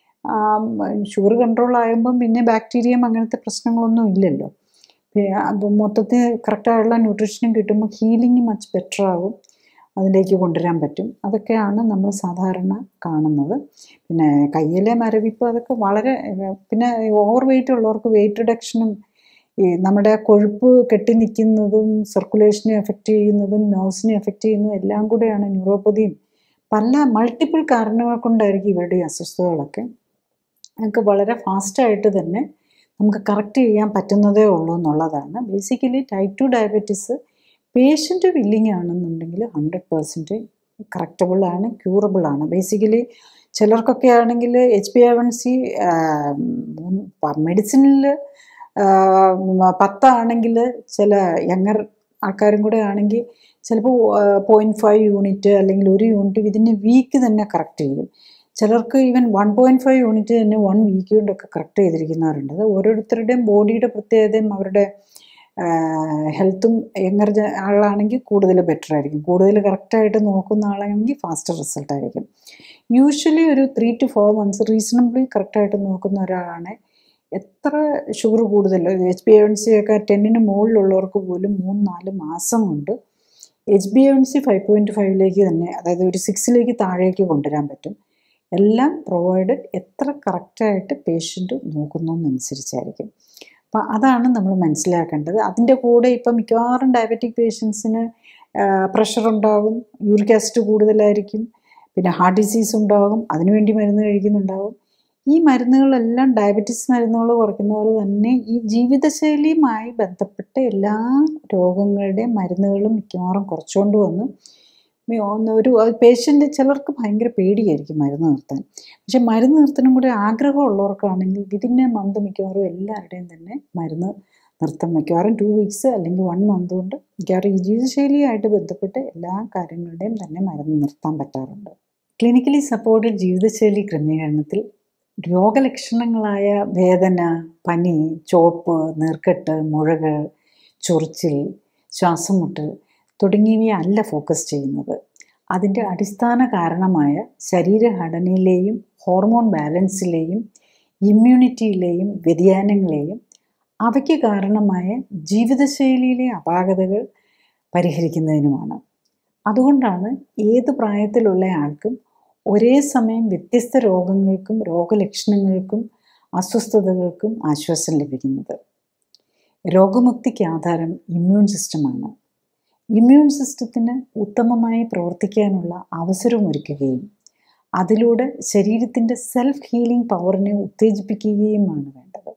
ഷുഗർ കൺട്രോൾ ആകുമ്പം പിന്നെ ബാക്ടീരിയം അങ്ങനത്തെ പ്രശ്നങ്ങളൊന്നും ഇല്ലല്ലോ അപ്പം മൊത്തത്തിൽ കറക്റ്റായുള്ള ന്യൂട്രീഷനും കിട്ടുമ്പോൾ ഹീലിംഗ് മച്ച് ബെറ്റർ ആകും അതിലേക്ക് കൊണ്ടുവരാൻ പറ്റും അതൊക്കെയാണ് നമ്മൾ സാധാരണ കാണുന്നത് പിന്നെ കയ്യിലെ മരവിപ്പ് അതൊക്കെ വളരെ ഏർ, പിന്നെ ഓവർ വെയിറ്റ് ഉള്ളവർക്ക് വെയിറ്റ് റിഡക്ഷനും ഈ നമ്മുടെ കൊഴുപ്പ് കെട്ടി നിൽക്കുന്നതും സർക്കുലേഷനെ എഫക്റ്റ് ചെയ്യുന്നതും നെർവ്സിനെ എഫക്റ്റ് ചെയ്യുന്നതും എല്ലാം കൂടെയാണ് ന്യൂറോപ്പതിയും പല മൾട്ടിപ്പിൾ കാരണങ്ങൾ കൊണ്ടായിരിക്കും ഇവരുടെ ഈ അസ്വസ്ഥതകളൊക്കെ നമുക്ക് വളരെ ഫാസ്റ്റായിട്ട് തന്നെ നമുക്ക് കറക്റ്റ് ചെയ്യാൻ പറ്റുന്നതേ ഉള്ളൂ എന്നുള്ളതാണ് basically type two diabetes patient willing ആണെന്നുണ്ടെങ്കിൽ ഹൺഡ്രഡ് പെർസെൻറ്റ് കറക്റ്റബിൾ ആണ് ക്യൂറബിൾ ആണ് ബേസിക്കലി ചിലർക്കൊക്കെ ആണെങ്കിൽ H P A one C മെഡിസിനിൽ പത്താണെങ്കിൽ ചില യങ്ങർ ആൾക്കാരും കൂടെ ആണെങ്കിൽ ചിലപ്പോൾ പോയിൻറ്റ് ഫൈവ് യൂണിറ്റ് അല്ലെങ്കിൽ ഒരു യൂണിറ്റ് ഇതിന് വീക്ക് തന്നെ കറക്റ്റ് ചെയ്യും ചിലർക്ക് even one point five unit തന്നെ വൺ വീക്ക് കൊണ്ടൊക്കെ കറക്റ്റ് ചെയ്തിരിക്കുന്നവരുണ്ട് അത് ഓരോരുത്തരുടെയും ബോഡിയുടെ പ്രത്യേകതയും അവരുടെ ഹെൽത്തും യങ്ങർ ആളാണെങ്കിൽ കൂടുതൽ ബെറ്റർ ആയിരിക്കും കൂടുതൽ കറക്റ്റായിട്ട് നോക്കുന്ന ആളാണെങ്കിൽ ഫാസ്റ്റർ റിസൾട്ട് ആയിരിക്കും യൂഷ്വലി ഒരു three to four months reasonably കറക്റ്റായിട്ട് നോക്കുന്ന ഒരാളാണ് എത്ര ഷുഗർ കൂടുതൽ എച്ച് ബി എൻ സി ഒക്കെ ടെന്നിന് മുകളിലുള്ളവർക്ക് പോലും മൂന്ന് നാല് മാസം കൊണ്ട് H B N C five point ഫൈവിലേക്ക് തന്നെ അതായത് ഒരു സിക്സിലേക്ക് താഴേക്ക് കൊണ്ടുവരാൻ പറ്റും എല്ലാം പ്രൊവൈഡഡ് എത്ര കറക്റ്റായിട്ട് പേഷ്യൻ്റ് നോക്കുന്നു എന്നനുസരിച്ചായിരിക്കും അപ്പം അതാണ് നമ്മൾ മനസ്സിലാക്കേണ്ടത് അതിൻ്റെ കൂടെ ഇപ്പം മിക്കവാറും ഡയബറ്റിക് പേഷ്യൻസിന് പ്രഷർ ഉണ്ടാകും യൂറിക് ആസിഡ് കൂടുതലായിരിക്കും പിന്നെ ഹാർട്ട് ഡിസീസ് ഉണ്ടാകും അതിനുവേണ്ടി മരുന്ന് കഴിക്കുന്നുണ്ടാകും ഈ മരുന്നുകളെല്ലാം ഡയബറ്റീസ് മരുന്നുകൾ കുറയ്ക്കുന്ന പോലെ തന്നെ ഈ ജീവിതശൈലിയുമായി ബന്ധപ്പെട്ട എല്ലാ രോഗങ്ങളുടെയും മരുന്നുകളും മിക്കവാറും കുറച്ചുകൊണ്ട് വന്ന് മി- ഒന്ന് ഒരു പേഷ്യൻ്റ് ചിലർക്ക് ഭയങ്കര പേടിയായിരിക്കും മരുന്ന് നിർത്താൻ പക്ഷെ മരുന്ന് നിർത്താനും കൂടി ആഗ്രഹമുള്ളവർക്കാണെങ്കിൽ വിതിന്നെ മന്ത് മിക്കവാറും എല്ലാവരുടെയും തന്നെ മരുന്ന് നിർത്തം മിക്കവാറും ടു വീക്സ് അല്ലെങ്കിൽ വൺ മന്ത് കൊണ്ട് മിക്കവാറും ഈ ജീവിതശൈലിയായിട്ട് ബന്ധപ്പെട്ട് എല്ലാ കാര്യങ്ങളുടെയും തന്നെ മരുന്ന് നിർത്താൻ പറ്റാറുണ്ട് ക്ലിനിക്കലി സപ്പോർട്ടഡ് ജീവിതശൈലി ക്രമീകരണത്തിൽ രോഗലക്ഷണങ്ങളായ വേദന പനി ചോപ്പ് നീർക്കെട്ട് മുഴകൾ ചൊറിച്ചിൽ ശ്വാസമുട്ട് തുടങ്ങിയവയെ അല്ല ഫോക്കസ് ചെയ്യുന്നത് അതിൻ്റെ അടിസ്ഥാന കാരണമായ ശരീരഘടനയിലെയും ഹോർമോൺ ബാലൻസിലെയും ഇമ്മ്യൂണിറ്റിയിലെയും വ്യതിയാനങ്ങളെയും അവയ്ക്ക് കാരണമായ ജീവിതശൈലിയിലെ അപാകതകൾ പരിഹരിക്കുന്നതിനുമാണ് അതുകൊണ്ടാണ് ഏത് പ്രായത്തിലുള്ള ആൾക്കും ഒരേ സമയം വ്യത്യസ്ത രോഗങ്ങൾക്കും രോഗലക്ഷണങ്ങൾക്കും അസ്വസ്ഥതകൾക്കും ആശ്വാസം ലഭിക്കുന്നത് രോഗമുക്തിക്ക് ആധാരം ഇമ്മ്യൂൺ സിസ്റ്റമാണ് ഇമ്മ്യൂൺ സിസ്റ്റത്തിന് ഉത്തമമായി പ്രവർത്തിക്കാനുള്ള അവസരമൊരുക്കുകയും അതിലൂടെ ശരീരത്തിൻ്റെ സെൽഫ് ഹീലിംഗ് പവറിനെ ഉത്തേജിപ്പിക്കുകയുമാണ് വേണ്ടത്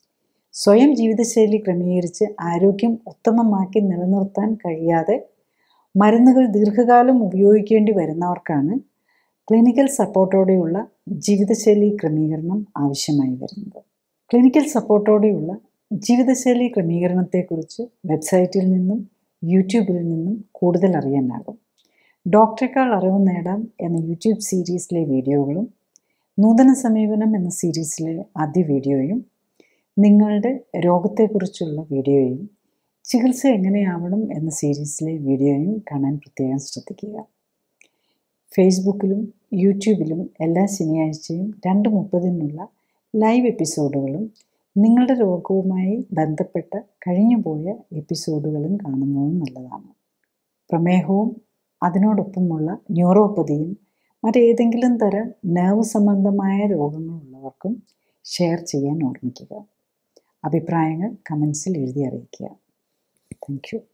സ്വയം ജീവിതശൈലി ക്രമീകരിച്ച് ആരോഗ്യം ഉത്തമമാക്കി നിലനിർത്താൻ കഴിയാതെ മരുന്നുകൾ ദീർഘകാലം ഉപയോഗിക്കേണ്ടി വരുന്നവർക്കാണ് ക്ലിനിക്കൽ സപ്പോർട്ടോടെയുള്ള ജീവിതശൈലി ക്രമീകരണം ആവശ്യമായി വരുന്നത് ക്ലിനിക്കൽ സപ്പോർട്ടോടെയുള്ള ജീവിതശൈലി ക്രമീകരണത്തെക്കുറിച്ച് വെബ്സൈറ്റിൽ നിന്നും യൂട്യൂബിൽ നിന്നും കൂടുതൽ അറിയാനാകും ഡോക്ടറേക്കാൾ അറിവ് നേടാം എന്ന യൂട്യൂബ് സീരീസിലെ വീഡിയോകളും നൂതന സമീപനം എന്ന സീരീസിലെ ആദ്യ വീഡിയോയും നിങ്ങളുടെ രോഗത്തെക്കുറിച്ചുള്ള വീഡിയോയും ചികിത്സ എങ്ങനെയാവണം എന്ന സീരീസിലെ വീഡിയോയും കാണാൻ പ്രത്യേകം ശ്രദ്ധിക്കുക ഫേസ്ബുക്കിലും യൂട്യൂബിലും എല്ലാ ശനിയാഴ്ചയും രണ്ട് മുപ്പതിനുള്ള ലൈവ് എപ്പിസോഡുകളും നിങ്ങളുടെ രോഗവുമായി ബന്ധപ്പെട്ട കഴിഞ്ഞുപോയ എപ്പിസോഡുകളും കാണുന്നതും നല്ലതാണ് പ്രമേഹവും അതിനോടൊപ്പമുള്ള ന്യൂറോപ്പതിയും മറ്റേതെങ്കിലും തരം nerve സംബന്ധമായ രോഗങ്ങളുള്ളവർക്കും ഷെയർ ചെയ്യാൻ ഓർമ്മിക്കുക അഭിപ്രായങ്ങൾ കമൻസിൽ എഴുതി അറിയിക്കുക താങ്ക് യു